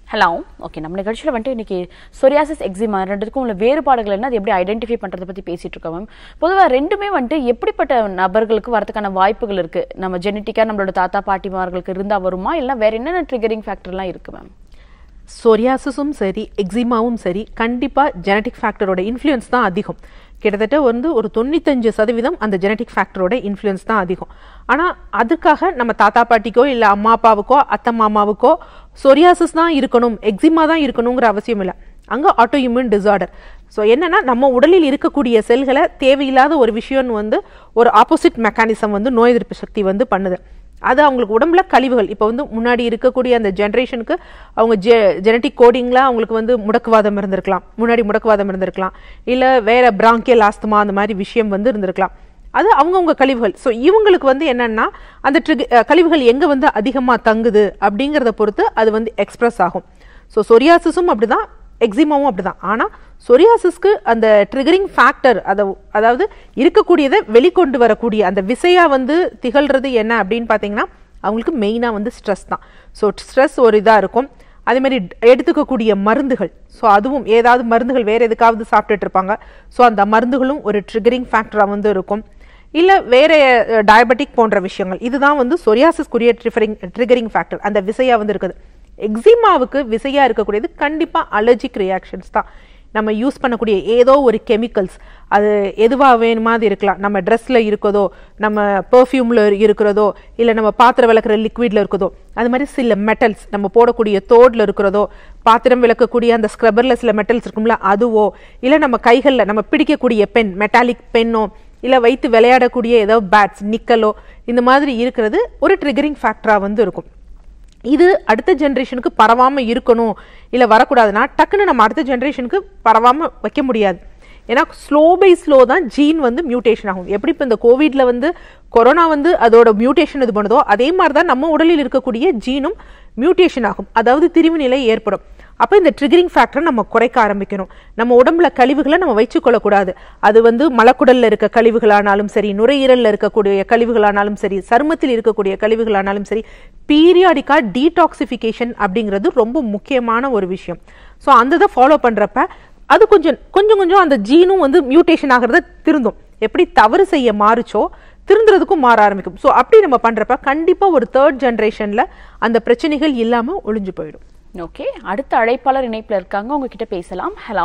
hello okay நம்ம நிகழ்ச்சியில் வந்துட்டு இன்னைக்கு சொரியாசிஸ் எக்ஸிமா ரெண்டுக்கும் உள்ள வேறுபாடுகள் என்ன அது எப்படி ஐடென்டிஃபை பண்றதை பத்தி பேசிட்டு இருக்கோம் மேம் பொதுவாக ரெண்டுமே வந்துட்டு எப்படிப்பட்ட நபர்களுக்கு வரதுக்கான வாய்ப்புகள் இருக்கு நம்ம ஜெனட்டிக்கா நம்மளோட தாத்தா பாட்டிமார்களுக்கு இருந்தா வருமா இல்லை வேற என்னென்ன ட்ரிகரிங் ஃபேக்டர்லாம் இருக்கு மேம் சொரியாசிஸும் சரி எக்ஸிமாவும் சரி கண்டிப்பாக ஜெனட்டிக் ஃபேக்டரோட இன்ஃப்ளூயன்ஸ் தான் அதிகம் கிட்டத்தட்ட வந்து ஒரு தொண்ணூத்தஞ்சு சதவீதம் அந்த ஜெனட்டிக் ஃபேக்டரோட இன்ஃப்ளூயன்ஸ் தான் அதிகம் ஆனால் அதுக்காக நம்ம தாத்தா பாட்டிக்கோ இல்லை அம்மா அப்பாவுக்கோ அத்தை மாமாவுக்கோ சொரியாசிஸ் தான் இருக்கணும் எக்ஸிமா தான் இருக்கணுங்கிற அவசியம் இல்லை அங்கே ஆட்டோ இம்யூன் டிசார்டர் ஸோ என்னன்னா நம்ம உடலில் இருக்கக்கூடிய செல்களை தேவையில்லாத ஒரு விஷயம்னு வந்து ஒரு ஆப்போசிட் மெக்கானிசம் வந்து நோய் எதிர்ப்பு சக்தி வந்து பண்ணுது அது அவங்களுக்கு உடம்புல கழிவுகள் இப்போ வந்து முன்னாடி இருக்கக்கூடிய அந்த ஜென்ரேஷனுக்கு அவங்க ஜெ ஜெனட்டிக் கோடிங்கில் அவங்களுக்கு வந்து முடக்குவாதம் இருந்திருக்கலாம் முன்னாடி முடக்குவாதம் இருந்திருக்கலாம் இல்லை வேற பிராங்கியல் ஆஸ்துமா அந்த மாதிரி விஷயம் வந்து இருந்திருக்கலாம் அது அவங்கவுங்க கழிவுகள் ஸோ இவங்களுக்கு வந்து என்னன்னா அந்த ட்ரிக் கழிவுகள் எங்கே வந்து அதிகமாக தங்குது அப்படிங்கிறத பொறுத்து அது வந்து எக்ஸ்பிரஸ் ஆகும் ஸோ சொரியாசிஸும் அப்படிதான் எக்ஸிமாவும் அப்படிதான் ஆனால் சொரியாசிஸ்க்கு அந்த ட்ரிகரிங் ஃபேக்டர் அதை அதாவது இருக்கக்கூடியதை வெளிக்கொண்டு வரக்கூடிய அந்த விசையா வந்து திகழ்றது என்ன அப்படின்னு பார்த்தீங்கன்னா அவங்களுக்கு மெயினாக வந்து ஸ்ட்ரெஸ் தான் ஸோ ஸ்ட்ரெஸ் ஒரு இதாக இருக்கும் அதே மாதிரி எடுத்துக்கக்கூடிய மருந்துகள் ஸோ அதுவும் ஏதாவது மருந்துகள் வேறு எதுக்காவது சாப்பிட்டுட்டு இருப்பாங்க ஸோ அந்த மருந்துகளும் ஒரு ட்ரிகரிங் ஃபேக்டராக வந்து இருக்கும் இல்லை வேற டயபெட்டிக் போன்ற விஷயங்கள் இதுதான் வந்து சொரியாசிஸ்க்குரிய ட்ரிஃபரிங் ட்ரிகரிங் ஃபேக்டர் அந்த விசையா வந்து இருக்குது எக்ஸிமாவுக்கு விசையா இருக்கக்கூடியது கண்டிப்பா அலர்ஜிக் ரியாக்ஷன்ஸ் தான் நம்ம யூஸ் பண்ணக்கூடிய ஏதோ ஒரு கெமிக்கல்ஸ் அது எதுவாக வேணுமாது இருக்கலாம் நம்ம ட்ரெஸ்ஸில் இருக்கிறதோ நம்ம பெர்ஃப்யூமில் இருக்கிறதோ இல்லை நம்ம பாத்திரம் விளக்குற லிக்விடில் இருக்கிறதோ அது மாதிரி சில மெட்டல்ஸ் நம்ம போடக்கூடிய தோடில் இருக்கிறதோ பாத்திரம் விளக்கக்கூடிய அந்த ஸ்க்ரப்பரில் சில மெட்டல்ஸ் இருக்கும்ல அதுவோ இல்லை நம்ம கைகளில் நம்ம பிடிக்கக்கூடிய பென் மெட்டாலிக் பென்னோ இல்லை வைத்து விளையாடக்கூடிய ஏதோ பேட்ஸ் நிக்கலோ இந்த மாதிரி இருக்கிறது ஒரு ட்ரிகரிங் ஃபேக்டராக வந்து இருக்கும் இது அடுத்த ஜென்ரேஷனுக்கு பரவாம இருக்கணும் இல்லை வரக்கூடாதுன்னா டக்குன்னு நம்ம அடுத்த ஜென்ரேஷனுக்கு பரவாம வைக்க முடியாது ஏன்னா ஸ்லோ பை ஸ்லோ தான் ஜீன் வந்து மியூட்டேஷன் ஆகும் எப்படி இப்போ இந்த கோவிட்ல வந்து கொரோனா வந்து அதோட மியூட்டேஷன் இது பண்ணுதோ அதே மாதிரி தான் நம்ம உடலில் இருக்கக்கூடிய ஜீனும் மியூட்டேஷன் ஆகும் அதாவது திரிவு நிலை ஏற்படும் அப்போ இந்த ட்ரிகரிங் ஃபேக்டரை நம்ம குறைக்க ஆரம்பிக்கணும் நம்ம உடம்புல கழிவுகளை நம்ம வச்சுக்கொள்ளக்கூடாது அது வந்து மலக்குடல்ல இருக்க கழிவுகளானாலும் சரி நுரையீரல்ல இருக்கக்கூடிய கழிவுகளானாலும் சரி சருமத்தில் இருக்கக்கூடிய கழிவுகளானாலும் சரி பீரியாடிக்கா டீடாக்சிஃபிகேஷன் அப்படிங்கிறது ரொம்ப முக்கியமான ஒரு விஷயம் ஸோ அந்த இதை ஃபாலோ பண்றப்ப அது கொஞ்சம் கொஞ்சம் கொஞ்சம் அந்த ஜீனும் வந்து மியூட்டேஷன் ஆகிறத திருந்தும் எப்படி தவறு செய்ய மாறுச்சோ திருந்துறதுக்கும் மாற ஆரம்பிக்கும் ஸோ அப்படி நம்ம பண்றப்ப கண்டிப்பா ஒரு தேர்ட் ஜென்ரேஷன்ல அந்த பிரச்சனைகள் இல்லாம ஒளிஞ்சு போயிடும் ஓகே அடுத்த அழைப்பாளர் இணைப்புல இருக்காங்க உங்ககிட்ட பேசலாம் ஹலோ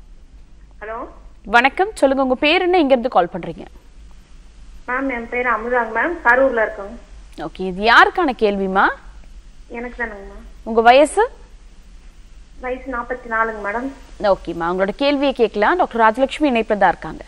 ஹலோ வணக்கம் சொல்லுங்க உங்க பேர் என்ன இங்க இருந்து கால் பண்றீங்க மேம் என் பேர் அமுதாங்க மேம் கரூர்ல இருக்கோங்க ஓகே இது யாருக்கான கேள்விமா எனக்கு தானுங்க மேம் உங்க வயசு வயசு நாற்பத்தி நாலுங்க மேடம் ஓகேம்மா உங்களோட கேள்வியை கேட்கலாம் டாக்டர் ராஜலட்சுமி இணைப்புல தான் இருக்காங்க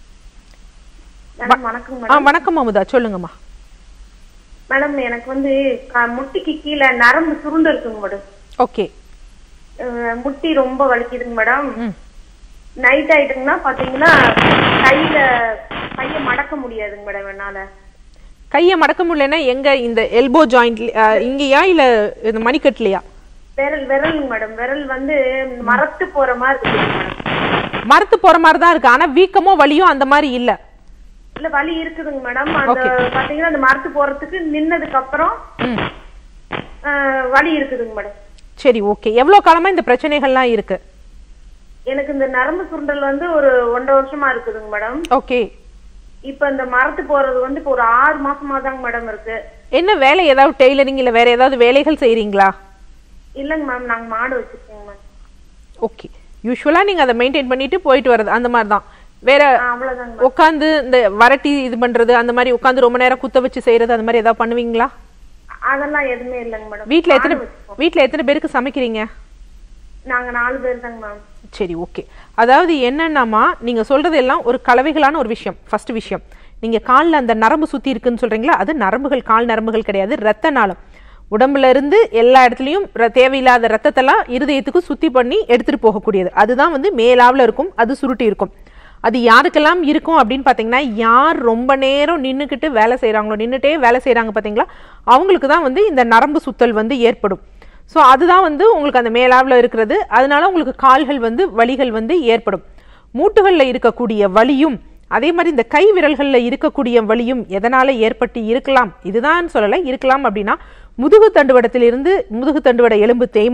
மேடம் வணக்கம் ஆ மேடம் வணக்கம் அமுதா சொல்லுங்கம்மா மேடம் எனக்கு வந்து க- முட்டிக்கு கீழே நரம்பு சுருண்டு இருக்குங்க மேடம் ஓகே அஹ் முட்டி ரொம்ப வலிக்குதுங்க மேடம் நைட் ஆயிட்டுங்கன்னா பாத்தீங்கன்னா கையில கைய மடக்க முடியாதுங்க மேடம் என்னால கையை மடக்க முடியலன்னா எங்க இந்த எல்போ ஜாயிண்ட் இங்கேயா இல்ல இந்த மணிக்கட்டுலையா விரல் விரலுங்க மேடம் விரல் வந்து மரத்து போற மாதிரி இருக்குங்க மேடம் மரத்து போற மாதிரி தான் இருக்கு ஆனா வீக்கமோ வலியோ அந்த மாதிரி இல்ல இல்ல வலி இருக்குதுங்க மேடம் அந்த பாத்தீங்கன்னா அந்த மரத்து போறதுக்கு நின்னதுக்கு அப்புறம் ம். அஹ், வலி இருக்குதுங்க மேடம் சரி ஓகே எவ்வளவு காலமா இந்த பிரச்சனைகள்லாம் இருக்கு எனக்கு இந்த நரம்பு சுருண்டல் வந்து ஒரு ஒன்றரை வருஷமா இருக்குதுங்க மேடம் ஓகே இப்ப இந்த மரத்து போறது வந்து இப்ப ஒரு ஆறு மாசமா தாங்க மேடம் இருக்கு என்ன வேலை ஏதாவது டெய்லரிங் இல்ல வேற ஏதாவது வேலைகள் செய்றீங்களா இல்லங்க மேம் நாங்க மாடு வச்சிருக்கோங்க மேம் ஓகே யூஸ்வலா நீங்க அதை மெயின்டைன் பண்ணிட்டு போயிட்டு வர்றது அந்த மாதிரி தான் வேற அவ்வளவுதாங்க உட்காந்து இந்த வரட்டி இது பண்றது அந்த மாதிரி உட்காந்து ரொம்ப நேரம் குத்த வச்சு செய்யறது அந்த மாதிரி ஏதாவது பண்ணுவீங்களா அதெல்லாம் எதுவுமே இல்லைங்க மேடம் வீட்ல எத்தனை மாடு வச்சிருக்கோம். வீட்ல எத்தனை பேருக்கு சமைக்கிறீங்க நாங்க நாலு பேர் தாங்க மேம் சரி ஓகே அதாவது என்னன்னாமா நீங்க சொல்றது எல்லாம் ஒரு கலவைகளான ஒரு விஷயம் ஃபர்ஸ்ட் விஷயம் நீங்க கால்ல அந்த நரம்பு சுத்தி இருக்குன்னு சொல்றீங்களா அது நரம்புகள் கால் நரம்புகள் கிடையாது ரத்த நாளம் உடம்புல இருந்து எல்லா இடத்துலயும் ர- தேவையில்லாத ரத்தத்தெல்லாம் இருதயத்துக்கு சுத்தி பண்ணி எடுத்துட்டு போகக்கூடியது அதுதான் வந்து மேலாவில் இருக்கும் அது சுருட்டி இருக்கும் அது யாருக்கெல்லாம் இருக்கும் அப்படின்னு பார்த்தீங்கன்னா யார் ரொம்ப நேரம் நின்றுக்கிட்டு வேலை செய்கிறாங்களோ நின்றுட்டே வேலை செய்கிறாங்க பார்த்தீங்களா அவங்களுக்கு தான் வந்து இந்த நரம்பு சுத்தல் வந்து ஏற்படும் ஸோ அதுதான் வந்து உங்களுக்கு அந்த மேலாவில் இருக்கிறது அதனால உங்களுக்கு கால்கள் வந்து வலிகள் வந்து ஏற்படும் மூட்டுகளில் இருக்கக்கூடிய வலியும் அதே மாதிரி இந்த கை விரல்களில் இருக்கக்கூடிய வலியும் எதனால ஏற்பட்டு இருக்கலாம் இதுதான் சொல்லலை இருக்கலாம் அப்படின்னா முதுகு தண்டுவடத்திலிருந்து முதுகு தண்டுவட எலும்பு தேய்மானம்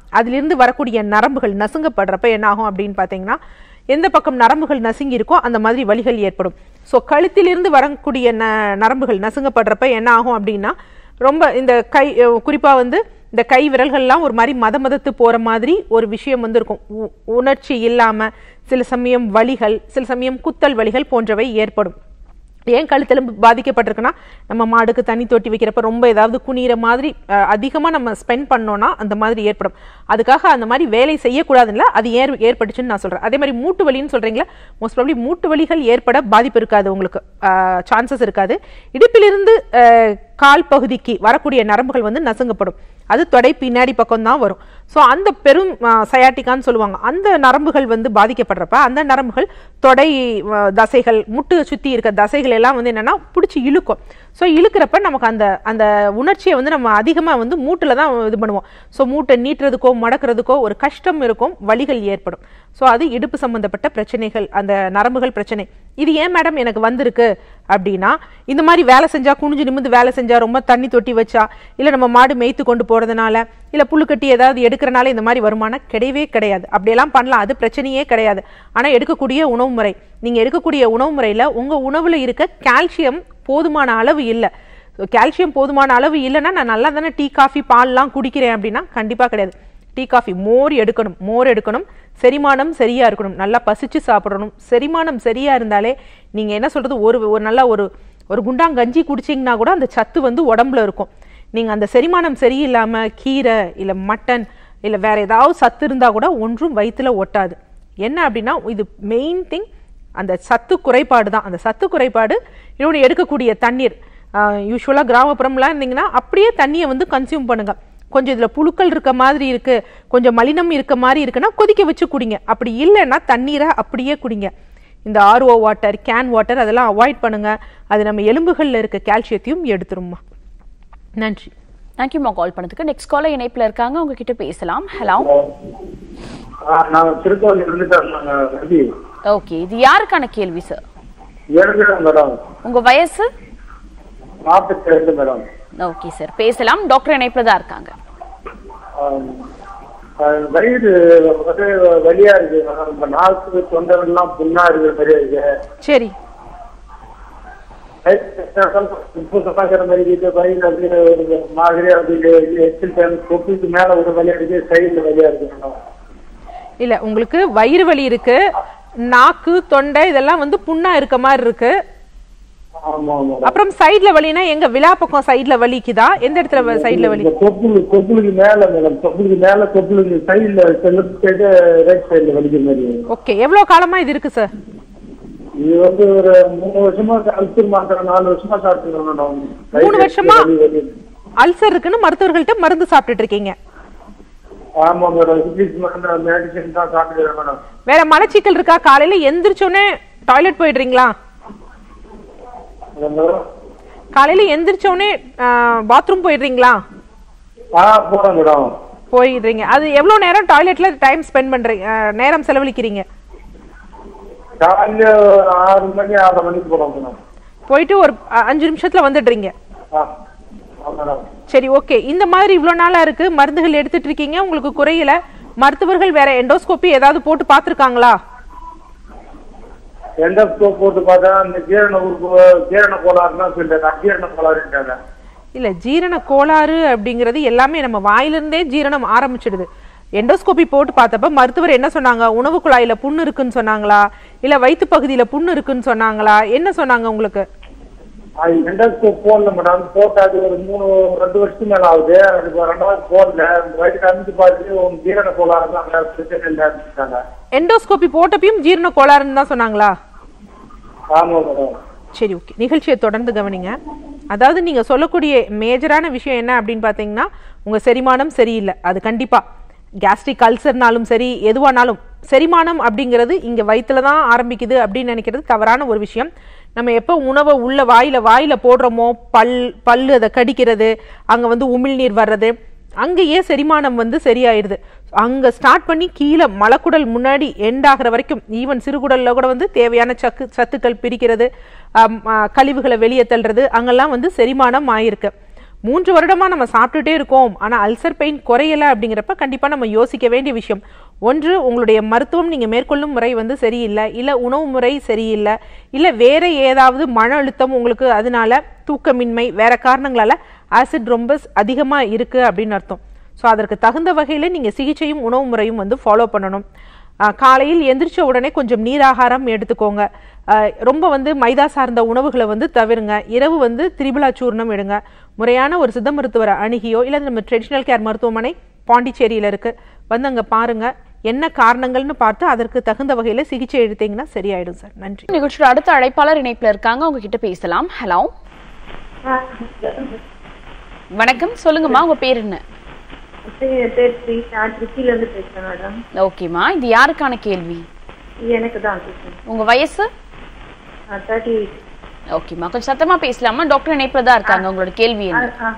அதிலிருந்து வரக்கூடிய நரம்புகள் நசுங்கப்படுறப்ப என்ன ஆகும் அப்படின்னு பார்த்தீங்கன்னா எந்த பக்கம் நரம்புகள் நசுங்கி இருக்கோ அந்த மாதிரி வலிகள் ஏற்படும் ஸோ கழுத்திலிருந்து வரக்கூடிய ந நரம்புகள் நசுங்கப்படுறப்ப என்ன ஆகும் அப்படின்னா ரொம்ப இந்த கை அஹ் குறிப்பா வந்து இந்த கை விரல்கள்லாம் ஒரு மாதிரி மத மதத்து போற மாதிரி ஒரு விஷயம் வந்து இருக்கும் உ- உணர்ச்சி இல்லாம சில சமயம் வலிகள் சில சமயம் குத்தல் வலிகள் போன்றவை ஏற்படும் ஏன் கழுத்தெலும்பு பாதிக்கப்பட்டிருக்குன்னா நம்ம மாடுக்கு தண்ணி தொட்டி வைக்கிறப்ப ரொம்ப ஏதாவது குனிகிற மாதிரி அஹ், அதிகமா நம்ம ஸ்பெண்ட் பண்ணோம்னா அந்த மாதிரி ஏற்படும் அதுக்காக அந்த மாதிரி வேலை செய்யக்கூடாதுல்ல அது ஏற் ஏற்பட்டுச்சுன்னு நான் சொல்றேன் அதே மாதிரி மூட்டு வலின்னு சொல்றீங்களா மோஸ்ட் ப்ராப்ளி மூட்டு வலிகள் ஏற்பட பாதிப்பு இருக்காது உங்களுக்கு சான்சஸ் இருக்காது இடுப்பிலிருந்து அஹ், கால் பகுதிக்கு வரக்கூடிய நரம்புகள் வந்து நசுங்கப்படும் அது தொடை பின்னாடி பக்கம் தான் வரும் ஸோ அந்த பெரும் சயாட்டிக்கான்னு சொல்லுவாங்க அந்த நரம்புகள் வந்து பாதிக்கப்படுறப்ப அந்த நரம்புகள் தொடை அஹ், தசைகள் முட்டு சுற்றி இருக்க தசைகள் எல்லாம் வந்து என்னன்னா பிடிச்சி இழுக்கும் ஸோ இழுக்கிறப்ப நமக்கு அந்த அந்த உணர்ச்சியை வந்து நம்ம அதிகமாக வந்து மூட்டில் தான் இது பண்ணுவோம் ஸோ மூட்டை நீட்டுறதுக்கோ மடக்கிறதுக்கோ ஒரு கஷ்டம் இருக்கும் வலிகள் ஏற்படும் ஸோ அது இடுப்பு சம்பந்தப்பட்ட பிரச்சனைகள் அந்த நரம்புகள் பிரச்சனை இது ஏன் மேடம் எனக்கு வந்திருக்கு அப்படின்னா இந்த மாதிரி வேலை செஞ்சா குனிஞ்சு நிமிந்து வேலை செஞ்சா ரொம்ப தண்ணி தொட்டி வச்சா இல்ல நம்ம மாடு மேய்த்து கொண்டு போறதுனால இல்ல புல்லுக்கட்டி ஏதாவது எடுக்கிறனால இந்த மாதிரி வருமானம் கிடையவே கிடையாது அப்படியெல்லாம் பண்ணலாம் அது பிரச்சனையே கிடையாது ஆனா எடுக்கக்கூடிய உணவு முறை நீங்க எடுக்கக்கூடிய உணவு முறையில உங்க உணவுல இருக்க கால்சியம் போதுமான அளவு இல்லை கால்சியம் போதுமான அளவு இல்லைன்னா நான் நல்லா தானே டீ காஃபி பால்லாம் குடிக்கிறேன் அப்படின்னா கண்டிப்பா கிடையாது டீ காஃபி மோர் எடுக்கணும் மோர் எடுக்கணும் செரிமானம் சரியா இருக்கணும் நல்லா பசிச்சு சாப்பிடணும் செரிமானம் சரியா இருந்தாலே நீங்க என்ன சொல்றது ஒரு ஒரு நல்ல ஒரு ஒரு குண்டாங்கஞ்சி குடிச்சீங்கன்னா கூட அந்த சத்து வந்து உடம்புல இருக்கும் நீங்க அந்த செரிமானம் சரியில்லாம கீரை இல்ல மட்டன் இல்ல வேற ஏதாவது சத்து இருந்தா கூட ஒன்றும் வயித்துல ஒட்டாது என்ன அப்படின்னா இது மெயின் திங் அந்த சத்து குறைபாடு தான் அந்த சத்து குறைபாடு இன்னொன்று எடுக்கக்கூடிய தண்ணீர் யூஸ்வலாக கிராமப்புறம்லாம் இருந்தீங்கன்னா அப்படியே தண்ணியை வந்து கன்சியூம் பண்ணுங்க கொஞ்சம் இதில் புழுக்கள் இருக்க மாதிரி இருக்கு கொஞ்சம் மலினம் இருக்க மாதிரி இருக்குன்னா கொதிக்க வச்சு குடிங்க அப்படி இல்லைன்னா தண்ணீரை அப்படியே குடிங்க இந்த ஆர்ஓ வாட்டர் கேன் வாட்டர் அதெல்லாம் அவாய்ட் பண்ணுங்க அது நம்ம எலும்புகளில் இருக்க கால்சியத்தையும் எடுத்துருமா நன்றி தேங்க்யூமா கால் பண்ணதுக்கு நெக்ஸ்ட் காலர் இணைப்புல இருக்காங்க உங்ககிட்ட பேசலாம் ஹலோ நான் திருக்கோவில் இருந்துட்டேன் ரவி ஓகே இது யாருக்கான கேள்வி சார் எனக்கு மேடம் உங்க வயசு நாற்பத்தி ரெண்டு மேடம் ஓகே சார் பேசலாம் டாக்டர் இணைப்புல தான் இருக்காங்க ஆம். ஆஹ் வயிறு வந்து வலியா இருக்கு மேடம் இந்த நாக்கு தொண்டரெல்லாம் புண்ணா இருக்கிற மாதிரியா இருக்கு சரி உப்பு சப்பாக்கிற மாதிரி இருக்கு வயிறு அப்படியே ஒரு மாதிரியா இருக்கு எச்சில் டைம் கொப்புக்கு மேல ஒரு வலியா இருக்கு சைடுல வலியா இருக்கு மேடம் இல்ல உங்களுக்கு வயிறு வலி இருக்கு நாக்கு தொண்டை இதெல்லாம் வந்து புண்ணா இருக்க மாதிரி இருக்கு ஆமா மேடம் அப்புறம் சைடுல வலினா எங்க விழா பக்கம் சைடுல வலிக்குதா எந்த இடத்துல சைடுல வலி இந்த தொப்புளு தொப்புளுக்கு மேல மேடம் தொப்புளுக்கு மேல தொப்புளுக்கு சைடுல லெஃப்ட் சைடு ரைட் சைடுல வலிக்கிற மாதிரி ஓகே எவ்வளவு காலமா இது இருக்கு சார் இது வந்து ஒரு மூணு வருஷமா அல்சர் மாத்திரை நாலு வருஷமா சாப்பிட்டுருக்கேன் மேடம் மூணு வருஷமா? வலி, வலி. அல்சர் இருக்குன்னு மருத்துவர்கள்ட்ட மருந்து சாப்பிட்டுட்டு இருக்கீங்க ஆமா மேடம் இங்கிலீஷ் மருந்து மெடிசன் தான் சாப்பிட்டுக்கிறேன் மேடம் வேற மலச்சிக்கல் இருக்கா காலையில எந்திரிச்சோடனே டாய்லெட் போயிடுறீங்களா அதான் மேடம் காலையில எந்திரிச்சோடனே பாத்ரூம் போயிடுறீங்களா ஆ போறேன் மேடம் போயிடுறீங்க அது எவ்வளவு நேரம் டாய்லெட்ல டைம் ஸ்பெண்ட் பண்றீங்க அஹ், நேரம் செலவழிக்கிறீங்க காலையில ஒரு ஆறு மணி ஆறரை மணிக்கு போறோம் மேடம் போயிட்டு ஒரு அஹ், அஞ்சு நிமிஷத்துல வந்துடுறீங்க ஆ ஆ மேடம் சரி ஓகே இந்த மாதிரி இவ்வளோ நாளா இருக்கு மருந்துகள் எடுத்துட்டு இருக்கீங்க உங்களுக்கு குறையல மருத்துவர்கள் வேற எண்டோஸ்கோபி ஏதாவது போட்டு பார்த்துருக்காங்களா எண்டோஸ்கோப் போட்டு பார்த்தா இந்த ஜீரண உறுப்பு ஜீரண கோளாறுனா சொல்லிட்டாங்க அஜீரண கோளாறுட்டாங்க இல்ல ஜீரண கோளாறு அப்படிங்கிறது எல்லாமே நம்ம வாயிலிருந்தே ஜீரணம் ஆரம்பிச்சிடுது எண்டோஸ்கோபி போட்டு பார்த்தப்ப மருத்துவர் என்ன சொன்னாங்க உணவு குழாயில புண்ணு இருக்குன்னு சொன்னாங்களா இல்ல வயிற்று பகுதியில புண்ணு இருக்குன்னு சொன்னாங்களா என்ன சொன்னாங்க உங்களுக்கு அது எண்டோஸ்கோப் போடல மேடம் போட்டு அது ஒரு மூணு ரெண்டு வருஷத்துக்கு மேல ஆகுது அதுக்கு ரெண்டாவது போடல வயிற்று அமைச்சு பார்த்துட்டு உங்க ஜீரண கோளாறு தான் வேற பிரச்சனை இல்லை அப்படின்ட்டாங்க எண்டோஸ்கோபி போட்டப்பையும் ஜீரண கோளாறுன்னு தான் சொன்னாங்களா ஆமா மேடம் சரி ஓகே நிகழ்ச்சியை தொடர்ந்து கவனிங்க அதாவது நீங்க சொல்லக்கூடிய மேஜரான விஷயம் என்ன அப்படின்னு பார்த்தீங்கன்னா உங்க செரிமானம் சரியில்லை அது கண்டிப்பா கேஸ்ட்ரிக் அல்சர்னாலும் சரி எதுவானாலும் செரிமானம் அப்படிங்கிறது இங்க வயித்துல தான் ஆரம்பிக்குது அப்படின்னு நினைக்கிறது தவறான ஒரு விஷயம் நம்ம எப்போ உணவை உள்ள வாயில வாயில போடுறோமோ பல் பல்லு அதை கடிக்கிறது அங்க வந்து உமிழ்நீர் வர்றது அங்கேயே செரிமானம் வந்து சரியாயிருது அங்க ஸ்டார்ட் பண்ணி கீழே மலக்குடல் முன்னாடி எண்ட் ஆகிற வரைக்கும் ஈவன் சிறுகுடல்ல கூட வந்து தேவையான சக்கு சத்துக்கள் பிரிக்கிறது ஆம், ஆ, கழிவுகளை வெளியே தள்ளுறது அங்கெல்லாம் வந்து செரிமானம் ஆயிருக்கு மூன்று வருடமா நம்ம சாப்பிட்டுட்டே இருக்கோம் ஆனா அல்சர் பெயின் குறையல அப்படிங்கிறப்ப கண்டிப்பா நம்ம யோசிக்க வேண்டிய விஷயம் ஒன்று உங்களுடைய மருத்துவம் நீங்க மேற்கொள்ளும் முறை வந்து சரியில்லை இல்ல உணவு முறை சரியில்லை இல்ல வேற ஏதாவது மன அழுத்தம் உங்களுக்கு அதனால தூக்கமின்மை வேற காரணங்களால ஆசிட் ரொம்ப அதிகமா இருக்கு அப்படின்னு அர்த்தம் ஸோ அதற்கு தகுந்த வகையில் நீங்கள் சிகிச்சையும் உணவு முறையும் வந்து ஃபாலோ பண்ணணும் ஆஹ் காலையில் எந்திரிச்ச உடனே கொஞ்சம் நீராகாரம் எடுத்துக்கோங்க ஆஹ் ரொம்ப வந்து மைதா சார்ந்த உணவுகளை வந்து தவிருங்க இரவு வந்து திரிபுலா சூர்ணம் எடுங்க முறையான ஒரு சித்த மருத்துவரை அணுகியோ இல்லை நம்ம ட்ரெடிஷ்னல் கேர் மருத்துவமனை பாண்டிச்சேரியில் இருக்கு வந்து அங்கே பாருங்க என்ன காரணங்கள்னு பார்த்து அதற்கு தகுந்த வகையில் சிகிச்சை எடுத்தீங்கன்னா சரியாயிடும் சார் நன்றி நிகழ்ச்சியோட அடுத்த அழைப்பாளர் இணைப்புல இருக்காங்க அவங்க கிட்ட பேசலாம் ஹலோ வணக்கம் சொல்லுங்கம்மா உங்க பேர் என்ன என் பேர் ஸ்ரீஷா திருச்சியில இருந்து பேசுறேன் மேடம் ஓகேம்மா இது யாருக்கான கேள்வி எனக்கு தான் பேசுறேன் உங்க வயசு தேர்ட்டி ஓகேம்மா கொஞ்சம் சத்தமா பேசலாமா டாக்டர் இணைப்புல தான் இருக்காங்க உங்களோட கேள்வி என்ன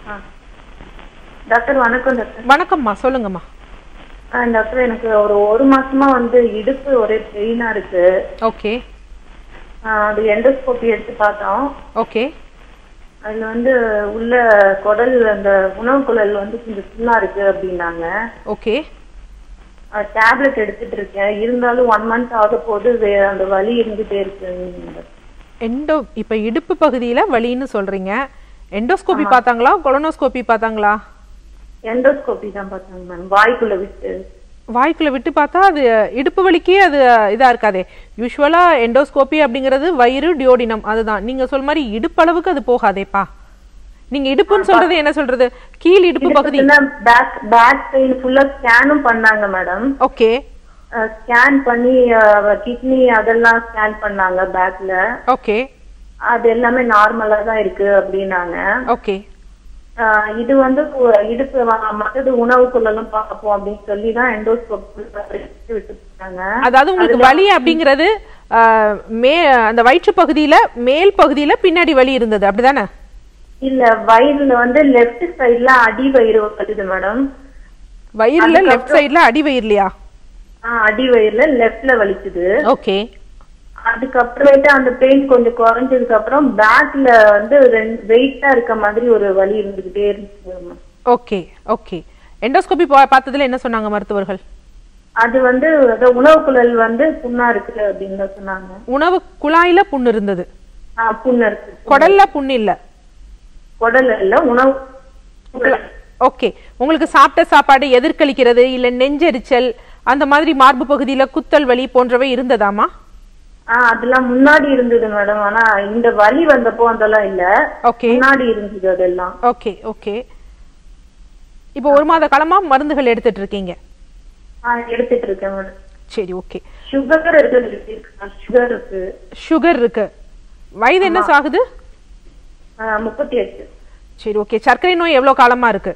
டாக்டர் வணக்கம் டாக்டர் வணக்கம்மா சொல்லுங்கம்மா ஆ, டாக்டர் எனக்கு ஒரு ஒரு மாசமா வந்து இடுப்பு ஒரே பெயினா இருக்கு ஓகே ஆ, அது எண்டோஸ்கோபி எடுத்து பார்த்தோம் ஓகே அதுல வந்து உள்ள குடல் அந்த உணவு குழல் வந்து கொஞ்சம் புண்ணா இருக்கு அப்படின்னாங்க ஓகே டேப்லெட் எடுத்துட்டு இருக்கேன் இருந்தாலும் ஒன் மந்த் ஆக போது வே- அந்த வலி இருந்துட்டே இருக்கு எண்டோ இப்போ இடுப்பு பகுதியில் வலின்னு சொல்றீங்க எண்டோஸ்கோபி பார்த்தாங்களா கொலனோஸ்கோபி பார்த்தாங்களா எண்டோஸ்கோபி தான் பார்த்தாங்க மேம் வாய்க்குள்ள விட்டு வாய்க்குள்ள விட்டு பார்த்தா அது இடுப்பு வலிக்கே அது இதா இருக்காதே யூஸ்வலா எண்டோஸ்கோபி அப்படிங்கிறது வயிறு டியோடினம் அதுதான் நீங்க சொல்ற மாதிரி இடுப்பளவுக்கு அது போகாதேப்பா நீங்க இடுப்புன்னு சொல்றது என்ன சொல்றது கீழ் இடுப்பு பகுதி பேக் பேக் பெயின் ஃபுல்லா ஸ்கேனும் பண்ணாங்க மேடம் ஓகே ஸ்கேன் பண்ணி கிட்னி அதெல்லாம் ஸ்கேன் பண்ணாங்க பேக்ல ஓகே அது எல்லாமே நார்மலா தான் இருக்கு அப்படின்னாங்க ஓகே அஹ் இது வந்து உ- இடுப்பு வ- மத்தது உணவுக்குள்ளெல்லாம் பார்ப்போம் அப்படின்னு சொல்லி தான் எண்டோஸ்கோப் விட்டு போனாங்க அதாவது உங்களுக்கு வலி அப்படிங்கிறது ஆஹ், மே அந்த வயிற்று பகுதியில மேல் பகுதியில பின்னாடி வலி இருந்தது அப்படிதானே இல்ல வயிறுல வந்து லெஃப்ட் சைடுல அடி வயிறு வருது மேடம் வயிறுல லெஃப்ட் சைடுல அடி வயிறுலையா அடி வயிறுல லெஃப்ட்ல வலிக்குது ஓகே அதுக்கப்புறமேட்டு அந்த பெயின் கொஞ்சம் குறைஞ்சதுக்கு அப்புறம் பேக்ல வந்து வெயிட்டா இருக்க மாதிரி ஒரு வலி இருந்துகிட்டே இருந்துச்சு ஓகே ஓகே எண்டோஸ்கோபி பார்த்ததுல என்ன சொன்னாங்க மருத்துவர்கள் அது வந்து அதான் உணவு குழல் வந்து புண்ணா இருக்கு அப்படின்னு தான் சொன்னாங்க உணவு குழாயில புண்ணு இருந்தது ஆஹ் புண்ணு இருக்கு குடல்ல புண்ணு இல்ல குடல் இல்ல உணவு ஓகே உங்களுக்கு சாப்பிட்ட சாப்பாடு எதிர்கலிக்கிறது இல்ல நெஞ்செரிச்சல் அந்த மாதிரி மார்பு பகுதியில குத்தல் வலி போன்றவை இருந்ததாமா ஆஹ் அதெல்லாம் முன்னாடி இருந்தது மேடம் ஆனா இந்த வலி வந்தப்போ அதெல்லாம் இல்ல ஓகே முன்னாடி இருந்தது அதெல்லாம் ஓகே ஓகே இப்போ ஒரு மாத காலமா மருந்துகள் எடுத்துட்டு இருக்கீங்க ஆஹ் எடுத்துட்டு இருக்கேன் மேடம் சரி ஓகே சுகர் இருக்கு சுகர் இருக்கு சுகர் இருக்கு வயது என்ன சாகுது ஆஹ் முப்பத்தி எட்டு சரி ஓகே சர்க்கரை நோய் எவ்வளவு காலமா இருக்கு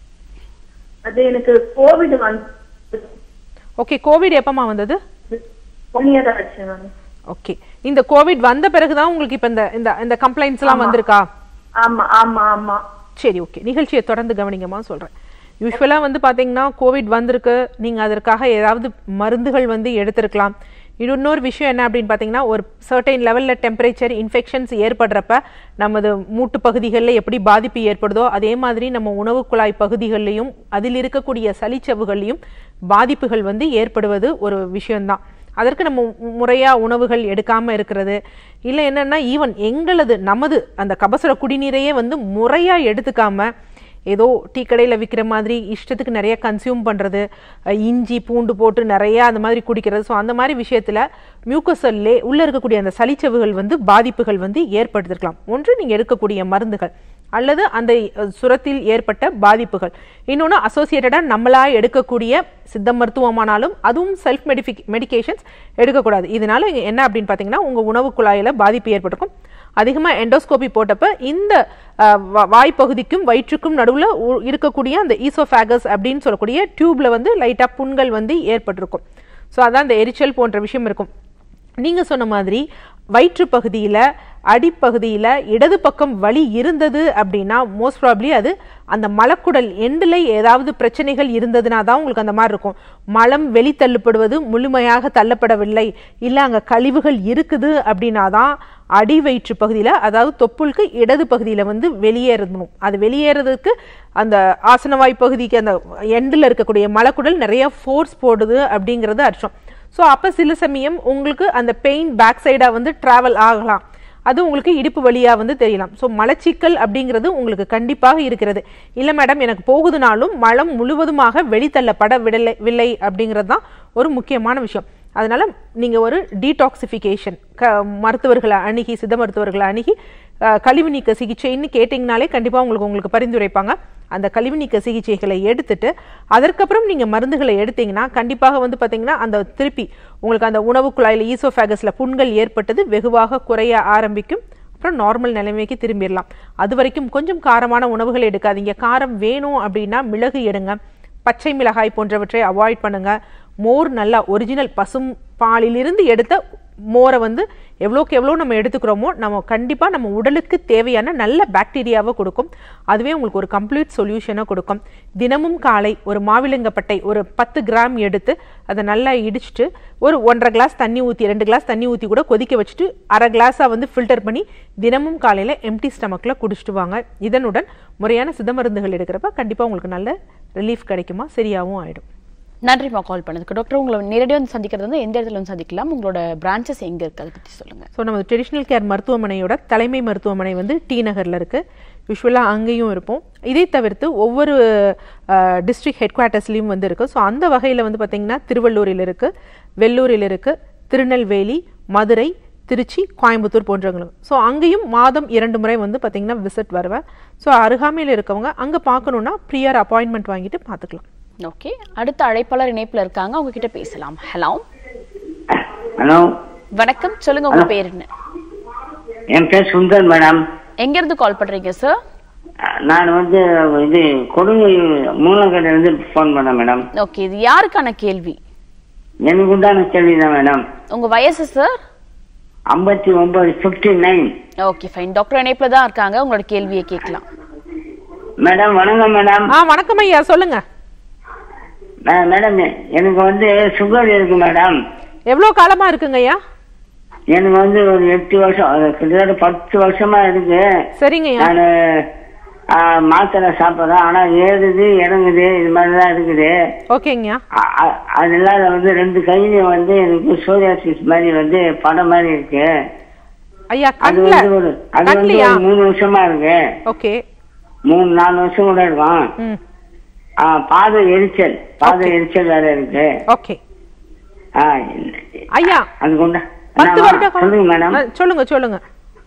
அது எனக்கு கோவிட் வந்து ஓகே கோவிட் எப்பமா வந்தது ஒன் இயர் ஆச்சு மேம் ஓகே இந்த கோவிட் வந்த பிறகுதான் உங்களுக்கு இப்ப இந்த இந்த இந்த கம்ப்ளைண்ட்ஸ் எல்லாம் வந்திருக்கா ஆமா ஆமா ஆமா சரி ஓகே நிகழ்ச்சியை தொடர்ந்து கவனிங்கம்மா சொல்றேன் யூஸ்வலா வந்து பாத்தீங்கன்னா கோவிட் வந்திருக்கு நீங்க அதற்காக ஏதாவது மருந்துகள் வந்து எடுத்திருக்கலாம் இன்னொரு விஷயம் என்ன அப்படின்னு பார்த்தீங்கன்னா ஒரு சர்டைன் லெவலில் டெம்பரேச்சர் இன்ஃபெக்ஷன்ஸ் ஏற்படுறப்ப நமது மூட்டு பகுதிகளில் எப்படி பாதிப்பு ஏற்படுதோ அதே மாதிரி நம்ம உணவு குழாய் பகுதிகளிலையும் அதில் இருக்கக்கூடிய சளிச்சவுகள்லையும் பாதிப்புகள் வந்து ஏற்படுவது ஒரு விஷயம்தான் அதற்கு நம்ம முறையா உணவுகள் எடுக்காம இருக்கிறது இல்லை என்னன்னா ஈவன் எங்களது நமது அந்த கபசுர குடிநீரையே வந்து முறையா எடுத்துக்காம ஏதோ டீ கடையில் விற்கிற மாதிரி இஷ்டத்துக்கு நிறைய கன்சியூம் பண்ணுறது இஞ்சி பூண்டு போட்டு நிறைய அந்த மாதிரி குடிக்கிறது ஸோ அந்த மாதிரி விஷயத்தில் மியூக்கசல்லே உள்ளே இருக்கக்கூடிய அந்த சளிச்சவுகள் வந்து பாதிப்புகள் வந்து ஏற்படுத்திருக்கலாம் ஒன்று நீங்கள் எடுக்கக்கூடிய மருந்துகள் அல்லது அந்த அஹ், சுரத்தில் ஏற்பட்ட பாதிப்புகள் இன்னொன்று அசோசியேட்டடாக நம்மளா எடுக்கக்கூடிய சித்த மருத்துவமானாலும் அதுவும் செல்ஃப் மெடிஃபிக் மெடிகேஷன்ஸ் எடுக்கக்கூடாது இதனால என்ன அப்படின்னு பார்த்தீங்கன்னா உங்கள் உணவு குழாயில் பாதிப்பு ஏற்பட்டிருக்கும் அதிகமாக எண்டோஸ்கோபி போட்டப்ப இந்த அஹ், வா- வாய்ப்பகுதிக்கும் வயிற்றுக்கும் நடுவில் இருக்கக்கூடிய அந்த ஈசோஃபேகஸ் அப்படின்னு சொல்லக்கூடிய டியூப்ல வந்து லைட்டாக புண்கள் வந்து ஏற்பட்டிருக்கும் ஸோ அதான் அந்த எரிச்சல் போன்ற விஷயம் இருக்கும் நீங்க சொன்ன மாதிரி வயிற்று பகுதியில் அடிப்பகுதியில இடது பக்கம் வலி இருந்தது அப்படின்னா மோஸ்ட் ப்ராப்ளி அது அந்த மலக்குடல் எண்டில் ஏதாவது பிரச்சனைகள் இருந்ததுனா தான் உங்களுக்கு அந்த மாதிரி இருக்கும் மலம் வெளித்தள்ளப்படுவது முழுமையாக தள்ளப்படவில்லை இல்லை அங்கே கழிவுகள் இருக்குது அப்படின்னா தான் அடி வயிற்று பகுதியில் அதாவது தொப்புளுக்கு இடது பகுதியில் வந்து வெளியேறணும் அது வெளியேறதுக்கு அந்த ஆசனவாய் பகுதிக்கு அந்த எண்டில் இருக்கக்கூடிய மலக்குடல் நிறைய ஃபோர்ஸ் போடுது அப்படிங்கிறது அர்த்தம் ஸோ அப்போ சில சமயம் உங்களுக்கு அந்த பெயின் பேக் சைடாக வந்து ட்ராவல் ஆகலாம் அது உங்களுக்கு இடுப்பு வழியாக வந்து தெரியலாம் ஸோ மலச்சிக்கல் அப்படிங்கிறது உங்களுக்கு கண்டிப்பாக இருக்கிறது இல்லை மேடம் எனக்கு போகுதுனாலும் மலம் முழுவதுமாக வெளித்தள்ளப்பட விடலை வில்லை அப்படிங்கிறது தான் ஒரு முக்கியமான விஷயம் அதனால நீங்க ஒரு டீடாக்சிஃபிகேஷன் க மருத்துவர்களை அணுகி சித்த மருத்துவர்களை அணுகி அஹ், கழிவு நீக்க சிகிச்சைன்னு கேட்டிங்கனாலே கண்டிப்பா உங்களுக்கு உங்களுக்கு பரிந்துரைப்பாங்க அந்த கழிவு நீக்க சிகிச்சைகளை எடுத்துட்டு அதற்கப்புறம் நீங்க மருந்துகளை எடுத்தீங்கன்னா கண்டிப்பாக வந்து பாத்தீங்கன்னா அந்த திருப்பி உங்களுக்கு அந்த உணவு குழாயில் ஈசோஃபேகஸ்ல புண்கள் ஏற்பட்டது வெகுவாக குறைய ஆரம்பிக்கும் அப்புறம் நார்மல் நிலைமைக்கு திரும்பிடலாம் அது வரைக்கும் கொஞ்சம் காரமான உணவுகள் எடுக்காதீங்க காரம் வேணும் அப்படின்னா மிளகு எடுங்க பச்சை மிளகாய் போன்றவற்றை அவாய்ட் பண்ணுங்க மோர் நல்லா ஒரிஜினல் பசும் பாலிலிருந்து எடுத்த மோரை வந்து எவ்வளோக்கு எவ்வளோ நம்ம எடுத்துக்கிறோமோ நம்ம கண்டிப்பாக நம்ம உடலுக்கு தேவையான நல்ல பாக்டீரியாவை கொடுக்கும் அதுவே உங்களுக்கு ஒரு கம்ப்ளீட் சொல்யூஷனை கொடுக்கும் தினமும் காலை ஒரு மாவிலங்கப்பட்டை ஒரு பத்து கிராம் எடுத்து அதை நல்லா இடிச்சிட்டு ஒரு ஒன்றரை கிளாஸ் தண்ணி ஊற்றி ரெண்டு கிளாஸ் தண்ணி ஊற்றி கூட கொதிக்க வச்சுட்டு அரை கிளாஸாக வந்து ஃபில்டர் பண்ணி தினமும் காலையில் எம்டி ஸ்டமக்கில் குடிச்சிட்டு வாங்க இதனுடன் முறையான சித்த மருந்துகள் எடுக்கிறப்ப கண்டிப்பாக உங்களுக்கு நல்ல ரிலீஃப் கிடைக்குமா சரியாகவும் ஆயிடும் நன்றிம்மா கால் பண்ணதுக்கு டாக்டர் உங்களை நேரடியாக வந்து சந்திக்கிறது வந்து எந்த இடத்துல வந்து சந்திக்கலாம் உங்களோட பிரான்ச்சஸ் எங்க இருக்கு அதை பத்தி சொல்லுங்க ஸோ நம்ம ட்ரெடிஷ்னல் கேர் மருத்துவமனையோட தலைமை மருத்துவமனை வந்து டி நகரில் இருக்குது யூஸ்வலாக அங்கேயும் இருப்போம் இதை தவிர்த்து ஒவ்வொரு டிஸ்ட்ரிக்ட் ஹெட் குவார்ட்டர்ஸ்லேயும் வந்து இருக்குது ஸோ அந்த வகையில் வந்து பார்த்திங்கன்னா திருவள்ளூரில் இருக்குது வெள்ளூரில் இருக்குது திருநெல்வேலி மதுரை திருச்சி கோயம்புத்தூர் போன்றவங்களும் ஸோ அங்கேயும் மாதம் இரண்டு முறை வந்து பார்த்திங்கன்னா விசிட் வருவேன் ஸோ அருகாமையில் இருக்கவங்க அங்கே பார்க்கணுன்னா ப்ரியர் அப்பாயின்மெண்ட் வாங்கிட்டு பார்த்துக்கலாம் ஓகே அடுத்த அழைப்பாளர் இணைப்புல இருக்காங்க அவங்க கிட்ட பேசலாம் ஹலோ ஹலோ வணக்கம் சொல்லுங்க உங்க பேர் என்ன என் பேர் சுந்தர் மேடம் எங்க இருந்து கால் பண்றீங்க சார் நான் வந்து இது கொடுங்கை மூலக்கடையில இருந்து ஃபோன் பண்ணேன் மேடம் ஓகே இது யாருக்கான கேள்வி எனக்கு உண்டான கேள்வி தான் மேடம் உங்க வயசு சார் ஐம்பத்தி ஒன்பது fifty nine okay fine doctor இணைப்புல தான் இருக்காங்க உங்களோட கேள்வியை கேட்கலாம் மேடம் வணக்கம் மேடம் ஆ வணக்கம் ஐயா சொல்லுங்க மே- மேடம் எனக்கு வந்து சுகர் இருக்கு மேடம் எவ்வளோ காலமாக இருக்குங்க ஐயா எனக்கு வந்து ஒரு எட்டு வருஷம் அது கிட்டத்தட்ட பத்து வருஷமா இருக்கு சரிங்க ஐயா நான் மாத்திரை சாப்பிட்றேன் ஆனா ஏறுது இறங்குது இது மாதிரி தான் இருக்குது ஓகேங்கய்யா அ- அ- அது இல்லாத வந்து ரெண்டு கையிலையும் வந்து எனக்கு சோரியாசிஸ் மாதிரி வந்து படம் மாதிரி இருக்கு ஐயா அது கண்ணில் வந்து ஒரு அது வந்து கண்ணிலையா ஒரு மூணு வருஷமா இருக்கு ஓகே மூணு நாலு வருஷம் கூட இருக்கும் ம் ஆ, பாத எரிச்சல் பாத எரிச்சல் வேற இருக்கு ஓகே ஆ, ஐயா அது கொண்டா பத்து என்னவா? வருட காலம் சொல்லுங்க மேடம் ஆ, சொல்லுங்க சொல்லுங்க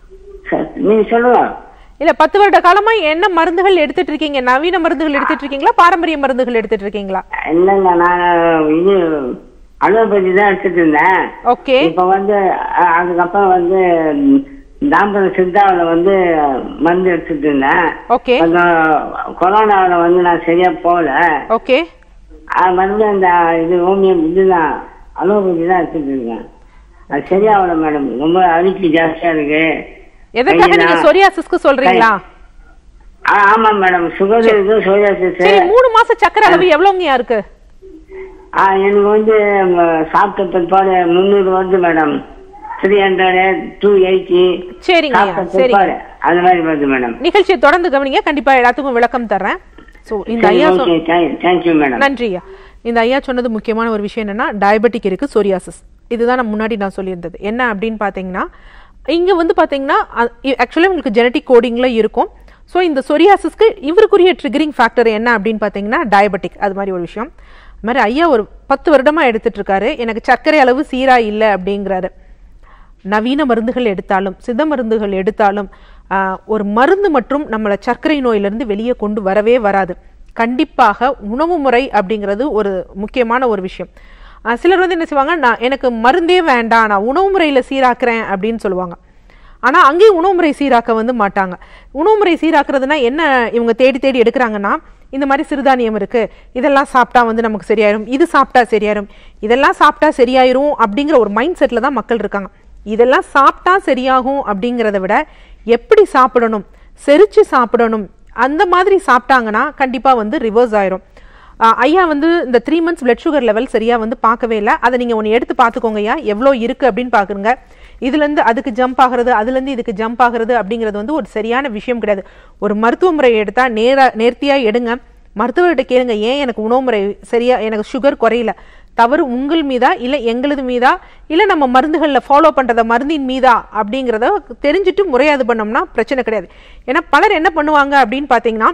ச- நீங்க சொல்லுங்க இல்ல பத்து வருட காலமா என்ன மருந்துகள் எடுத்துட்டு இருக்கீங்க நவீன மருந்துகள் எடுத்துட்டு இருக்கீங்களா பாரம்பரிய மருந்துகள் எடுத்துட்டு இருக்கீங்களா இல்லைங்க நான் இது அலோபதி தான் எடுத்துட்டு இருந்தேன் ஓகே இப்ப வந்து அ- அதுக்கப்புறம் வந்து ம், தாம்பரம் சித்தாவில வந்து மருந்து எடுத்துட்டு இருந்தேன் ஓகே கொஞ்சம் கொரோனாவில் வந்து நான் சரியா போகல ஓகே அது வந்து அந்த இது ஹோமியம் இதுதான் அலோபதி தான் எடுத்துட்டு இருக்கேன் அது சரியாகல மேடம் ரொம்ப அழுக்கு ஜாஸ்தியா இருக்கு எதுக்காக நீங்க கையெல்லாம் சொரியாசிஸ்க்கு சொல்றீங்களா ஆ, ஆமா மேடம் சுகர் இருக்கு சோரியாசிஸ் சரி மூணு மாச சக்கரை அளவு எவ்வளவுங்கயா இருக்கு ஆ எனக்கு வந்து ம, சாப்பிட்ட பிற்பாடு முந்நூறு வருது madam three hundred two eighty சரிங்க ஐயா சாப்பிட்ட சரிங்க பிற்பாடு அது மாதிரி வருது மேடம் நிகழ்ச்சியை தொடர்ந்து கவனிங்க கண்டிப்பா எல்லாத்துக்கும் விளக்கம் தர்றேன் சோ இந்த ஐயா சொ- ஓகே தேங்க்யூ மேடம் நன்றி ஐயா இந்த ஐயா சொன்னது முக்கியமான ஒரு விஷயம் என்னன்னா டயபெட்டிக் இருக்கு சோரியாசிஸ் இதுதான் நான் முன்னாடி நான் சொல்லியிருந்தது என்ன அப்படின்னு பார்த்தீங்கன்னா இங்க வந்து பார்த்தீங்கன்னா ஆக்சுவலி உங்களுக்கு ஜெனட்டிக் கோடிங்ல இருக்கும் ஸோ இந்த சொரியாசிஸ்க்கு இவருக்குரிய ட்ரிகரிங் ஃபேக்டர் என்ன அப்படின்னு பார்த்தீங்கன்னா டயபெட்டிக் அது மாதிரி ஒரு விஷயம் அது மாதிரி ஐயா ஒரு பத்து வருடமா எடுத்துட்டு இருக்காரு எனக்கு சர்க்கரை அளவு சீரா இல்லை அப்படிங்கிறாரு நவீன மருந்துகள் எடுத்தாலும் சித்த மருந்துகள் எடுத்தாலும் ஆஹ், ஒரு மருந்து மற்றும் நம்மளை சர்க்கரை நோயிலிருந்து வெளியே கொண்டு வரவே வராது கண்டிப்பாக உணவு முறை அப்படிங்கிறது ஒரு முக்கியமான ஒரு விஷயம் ஆஹ், சிலர் வந்து என்ன செய்வாங்க நான் எனக்கு மருந்தே வேண்டாம் நான் உணவு முறையில் சீராக்குறேன் அப்படின்னு சொல்லுவாங்க ஆனால் அங்கேயும் உணவு முறை சீராக்க வந்து மாட்டாங்க உணவு முறை சீராக்குறதுனா என்ன இவங்க தேடி தேடி எடுக்கிறாங்கன்னா இந்த மாதிரி சிறுதானியம் இருக்கு இதெல்லாம் சாப்பிட்டா வந்து நமக்கு சரியாயிரும் இது சாப்பிட்டா சரியாயிரும் இதெல்லாம் சாப்பிட்டா சரியாயிரும் அப்படிங்கிற ஒரு மைண்ட் செட்டில் தான் மக்கள் இருக்காங்க இதெல்லாம் சாப்பிட்டா சரியாகும் அப்படிங்கிறத விட எப்படி சாப்பிடணும் செரிச்சு சாப்பிடணும் அந்த மாதிரி சாப்பிட்டாங்கன்னா கண்டிப்பா வந்து ரிவர்ஸ் ஆயிரும் ஆஹ் ஐயா வந்து இந்த three months blood sugar level சரியா வந்து பார்க்கவே இல்லை அதை நீங்க ஒன்று எடுத்து பார்த்துக்கோங்க ஐயா எவ்வளோ இருக்கு அப்படின்னு பாக்குறங்க இதுல இருந்து அதுக்கு ஜம்ப் ஆகுறது அதுல இருந்து இதுக்கு ஜம்ப் ஆகுறது அப்படிங்கிறது வந்து ஒரு சரியான விஷயம் கிடையாது ஒரு மருத்துவ முறை எடுத்தா நேரா நேர்த்தியா எடுங்க மருத்துவர்கிட்ட கேளுங்க ஏன் எனக்கு உணவு முறை சரியா எனக்கு சுகர் குறையல தவறு உங்கள் மீதா இல்ல எங்களது மீதா இல்ல நம்ம மருந்துகள்ல ஃபாலோ பண்றத மருந்தின் மீதா அப்படிங்கிறத தெரிஞ்சுட்டு முறையாது பண்ணோம்னா பிரச்சனை கிடையாது ஏன்னா பலர் என்ன பண்ணுவாங்க அப்படின்னு பாத்தீங்கன்னா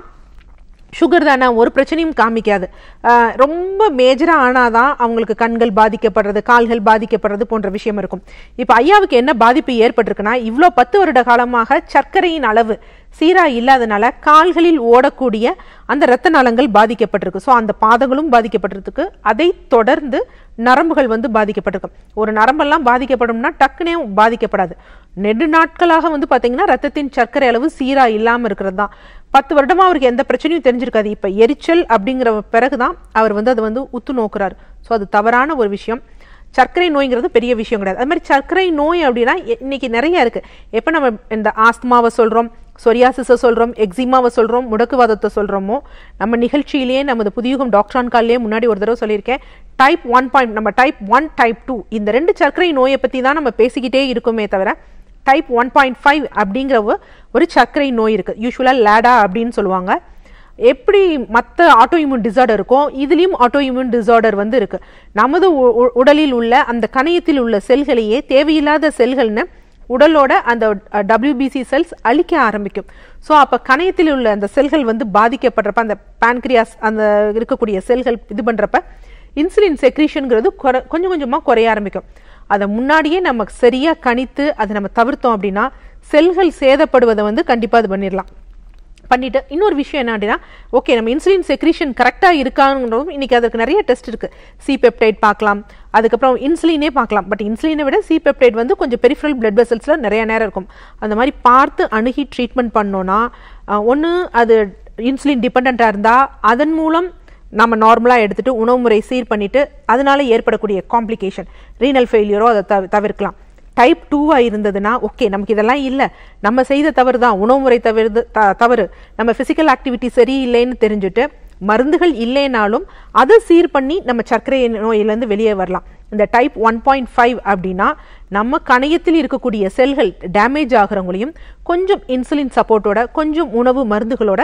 சுகர் தானே ஒரு பிரச்சனையும் காமிக்காது ஆஹ் ரொம்ப மேஜரா ஆனாதான் அவங்களுக்கு கண்கள் பாதிக்கப்படுறது கால்கள் பாதிக்கப்படுறது போன்ற விஷயம் இருக்கும் இப்போ ஐயாவுக்கு என்ன பாதிப்பு ஏற்பட்டிருக்குன்னா இவ்வளோ பத்து வருட காலமாக சர்க்கரையின் அளவு சீரா இல்லாதனால கால்களில் ஓடக்கூடிய அந்த இரத்த நாளங்கள் பாதிக்கப்பட்டிருக்கு ஸோ அந்த பாதங்களும் பாதிக்கப்பட்டிருக்கு அதை தொடர்ந்து நரம்புகள் வந்து பாதிக்கப்பட்டிருக்கும் ஒரு நரம்பெல்லாம் பாதிக்கப்படும்னா டக்குனே பாதிக்கப்படாது நெடு நாட்களாக வந்து பாத்தீங்கன்னா ரத்தத்தின் சர்க்கரை அளவு சீரா இல்லாம இருக்கிறது தான் பத்து வருடமா அவருக்கு எந்த பிரச்சனையும் தெரிஞ்சிருக்காது இப்ப எரிச்சல் அப்படிங்கிற பிறகுதான் அவர் வந்து அதை வந்து உத்து நோக்குறாரு ஸோ அது தவறான ஒரு விஷயம் சர்க்கரை நோய்ங்கிறது பெரிய விஷயம் கிடையாது அது மாதிரி சர்க்கரை நோய் அப்படின்னா இ- இன்னைக்கு நிறைய இருக்கு எப்ப நம்ம இந்த ஆஸ்துமாவை சொல்றோம் சொரியாசிஸை சொல்றோம் எக்ஸிமாவை சொல்றோம் முடக்குவாதத்தை சொல்றோமோ நம்ம நிகழ்ச்சியிலேயே நமது புதியுகம் டாக்டர் ஆன் கால்லேயே முன்னாடி ஒரு தடவை சொல்லியிருக்கேன் டைப் ஒன் பாயிண்ட் நம்ம டைப் ஒன் டைப் டூ இந்த ரெண்டு சர்க்கரை நோயை பத்தி தான் நம்ம பேசிக்கிட்டே இருக்கோமே தவிர டைப் ஒன் பாயிண்ட் ஃபைவ் அப்படிங்கிற ஒ- ஒரு சர்க்கரை நோய் இருக்கு யூஸ்வலாக லேடா அப்படின்னு சொல்லுவாங்க எப்படி மற்ற ஆட்டோ இம்யூன் டிசார்டர் இருக்கோ இதுலேயும் ஆட்டோ இம்யூன் டிசார்டர் வந்து இருக்கு நமது உ- உ- உடலில் உள்ள அந்த கணையத்தில் உள்ள செல்களையே தேவையில்லாத செல்கள்னு உடலோட அந்த டபிள்யூபிசி செல்ஸ் அழிக்க ஆரம்பிக்கும் ஸோ அப்போ கணையத்தில் உள்ள அந்த செல்கள் வந்து பாதிக்கப்படுறப்ப அந்த pancreas அந்த இருக்கக்கூடிய செல்கள் இது பண்ணுறப்ப இன்சுலின் செக்ரீஷனுங்கிறது குறை கொஞ்சம் கொஞ்சமாக குறைய ஆரம்பிக்கும் அதை முன்னாடியே நம்ம சரியா கணித்து அதை நம்ம தவிர்த்தோம் அப்படின்னா செல்கள் சேதப்படுவதை வந்து கண்டிப்பாக அது பண்ணிடலாம் பண்ணிட்டு இன்னொரு விஷயம் என்ன அப்படின்னா ஓகே நம்ம இன்சுலின் செக்ரீஷன் கரெக்டாக இருக்காங்கிறதும் இன்னைக்கு அதற்கு நிறைய டெஸ்ட் இருக்கு சி பெப்டைட் பார்க்கலாம் அதுக்கப்புறம் இன்சுலினே பார்க்கலாம் பட் இன்சுலினை விட சி பெப்டைட் வந்து கொஞ்சம் பெரிஃபரல் பிளட் வெசல்ஸில் நிறைய நேரம் இருக்கும் அந்த மாதிரி பார்த்து அணுகி ட்ரீட்மெண்ட் பண்ணோன்னா ஒன்று அது இன்சுலின் டிபெண்ட்டாக இருந்தால் அதன் மூலம் நம்ம நார்மலாக எடுத்துட்டு உணவு முறை சீர் பண்ணிட்டு அதனால ஏற்படக்கூடிய காம்ப்ளிகேஷன் ரீனல் ஃபெயிலியரோ அதை தவி- தவிர்க்கலாம் டைப் டூவா இருந்ததுன்னா ஓகே நமக்கு இதெல்லாம் இல்லை நம்ம செய்த தவறு தான் உணவு முறை தவிர்த்து த- தவறு நம்ம ஃபிசிக்கல் ஆக்டிவிட்டி சரியில்லைன்னு தெரிஞ்சுட்டு மருந்துகள் இல்லைனாலும் அதை சீர் பண்ணி நம்ம சர்க்கரை நோயிலேருந்து வெளியே வரலாம் இந்த டைப் ஒன் பாயிண்ட் ஃபைவ் அப்படின்னா நம்ம கணையத்தில் இருக்கக்கூடிய செல்கள் டேமேஜ் ஆகிறவங்களையும் கொஞ்சம் இன்சுலின் சப்போர்ட்டோட கொஞ்சம் உணவு மருந்துகளோட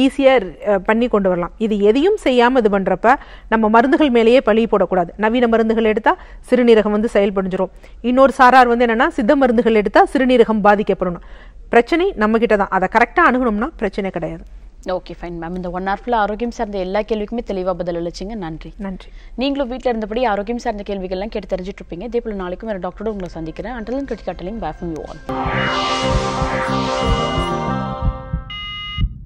ஈஸியாக பண்ணி கொண்டு வரலாம் இது எதையும் செய்யாமல் இது பண்ணுறப்ப நம்ம மருந்துகள் மேலேயே பழி போடக்கூடாது நவீன மருந்துகள் எடுத்தால் சிறுநீரகம் வந்து செயல்படுஞ்சிரும் இன்னொரு சாரார் வந்து என்னன்னா சித்த மருந்துகள் எடுத்தால் சிறுநீரகம் பாதிக்கப்படணும் பிரச்சனை நம்ம கிட்ட தான் அதை கரெக்டாக அணுகணும்னா பிரச்சனை கிடையாது ஓகே ஃபைன் மேம் இந்த ஒன் ஹவர் ஃபுல்லாக ஆரோக்கியம் சார்ந்த எல்லா கேள்விக்குமே தெளிவாக பதில் அளிச்சிங்க நன்றி நன்றி நீங்களும் வீட்டில் இருந்தபடி ஆரோக்கியம் சார்ந்த கேள்விகள்லாம் கேட்டு தெரிஞ்சுட்டு இருப்பீங்க இதே போல நாளைக்கும் வேறு டாக்டரோட உங்களை சந்திக்கிறேன் அண்டலும் கிரிக்கெட்டலிங் பேஃபம் யூ ஆல்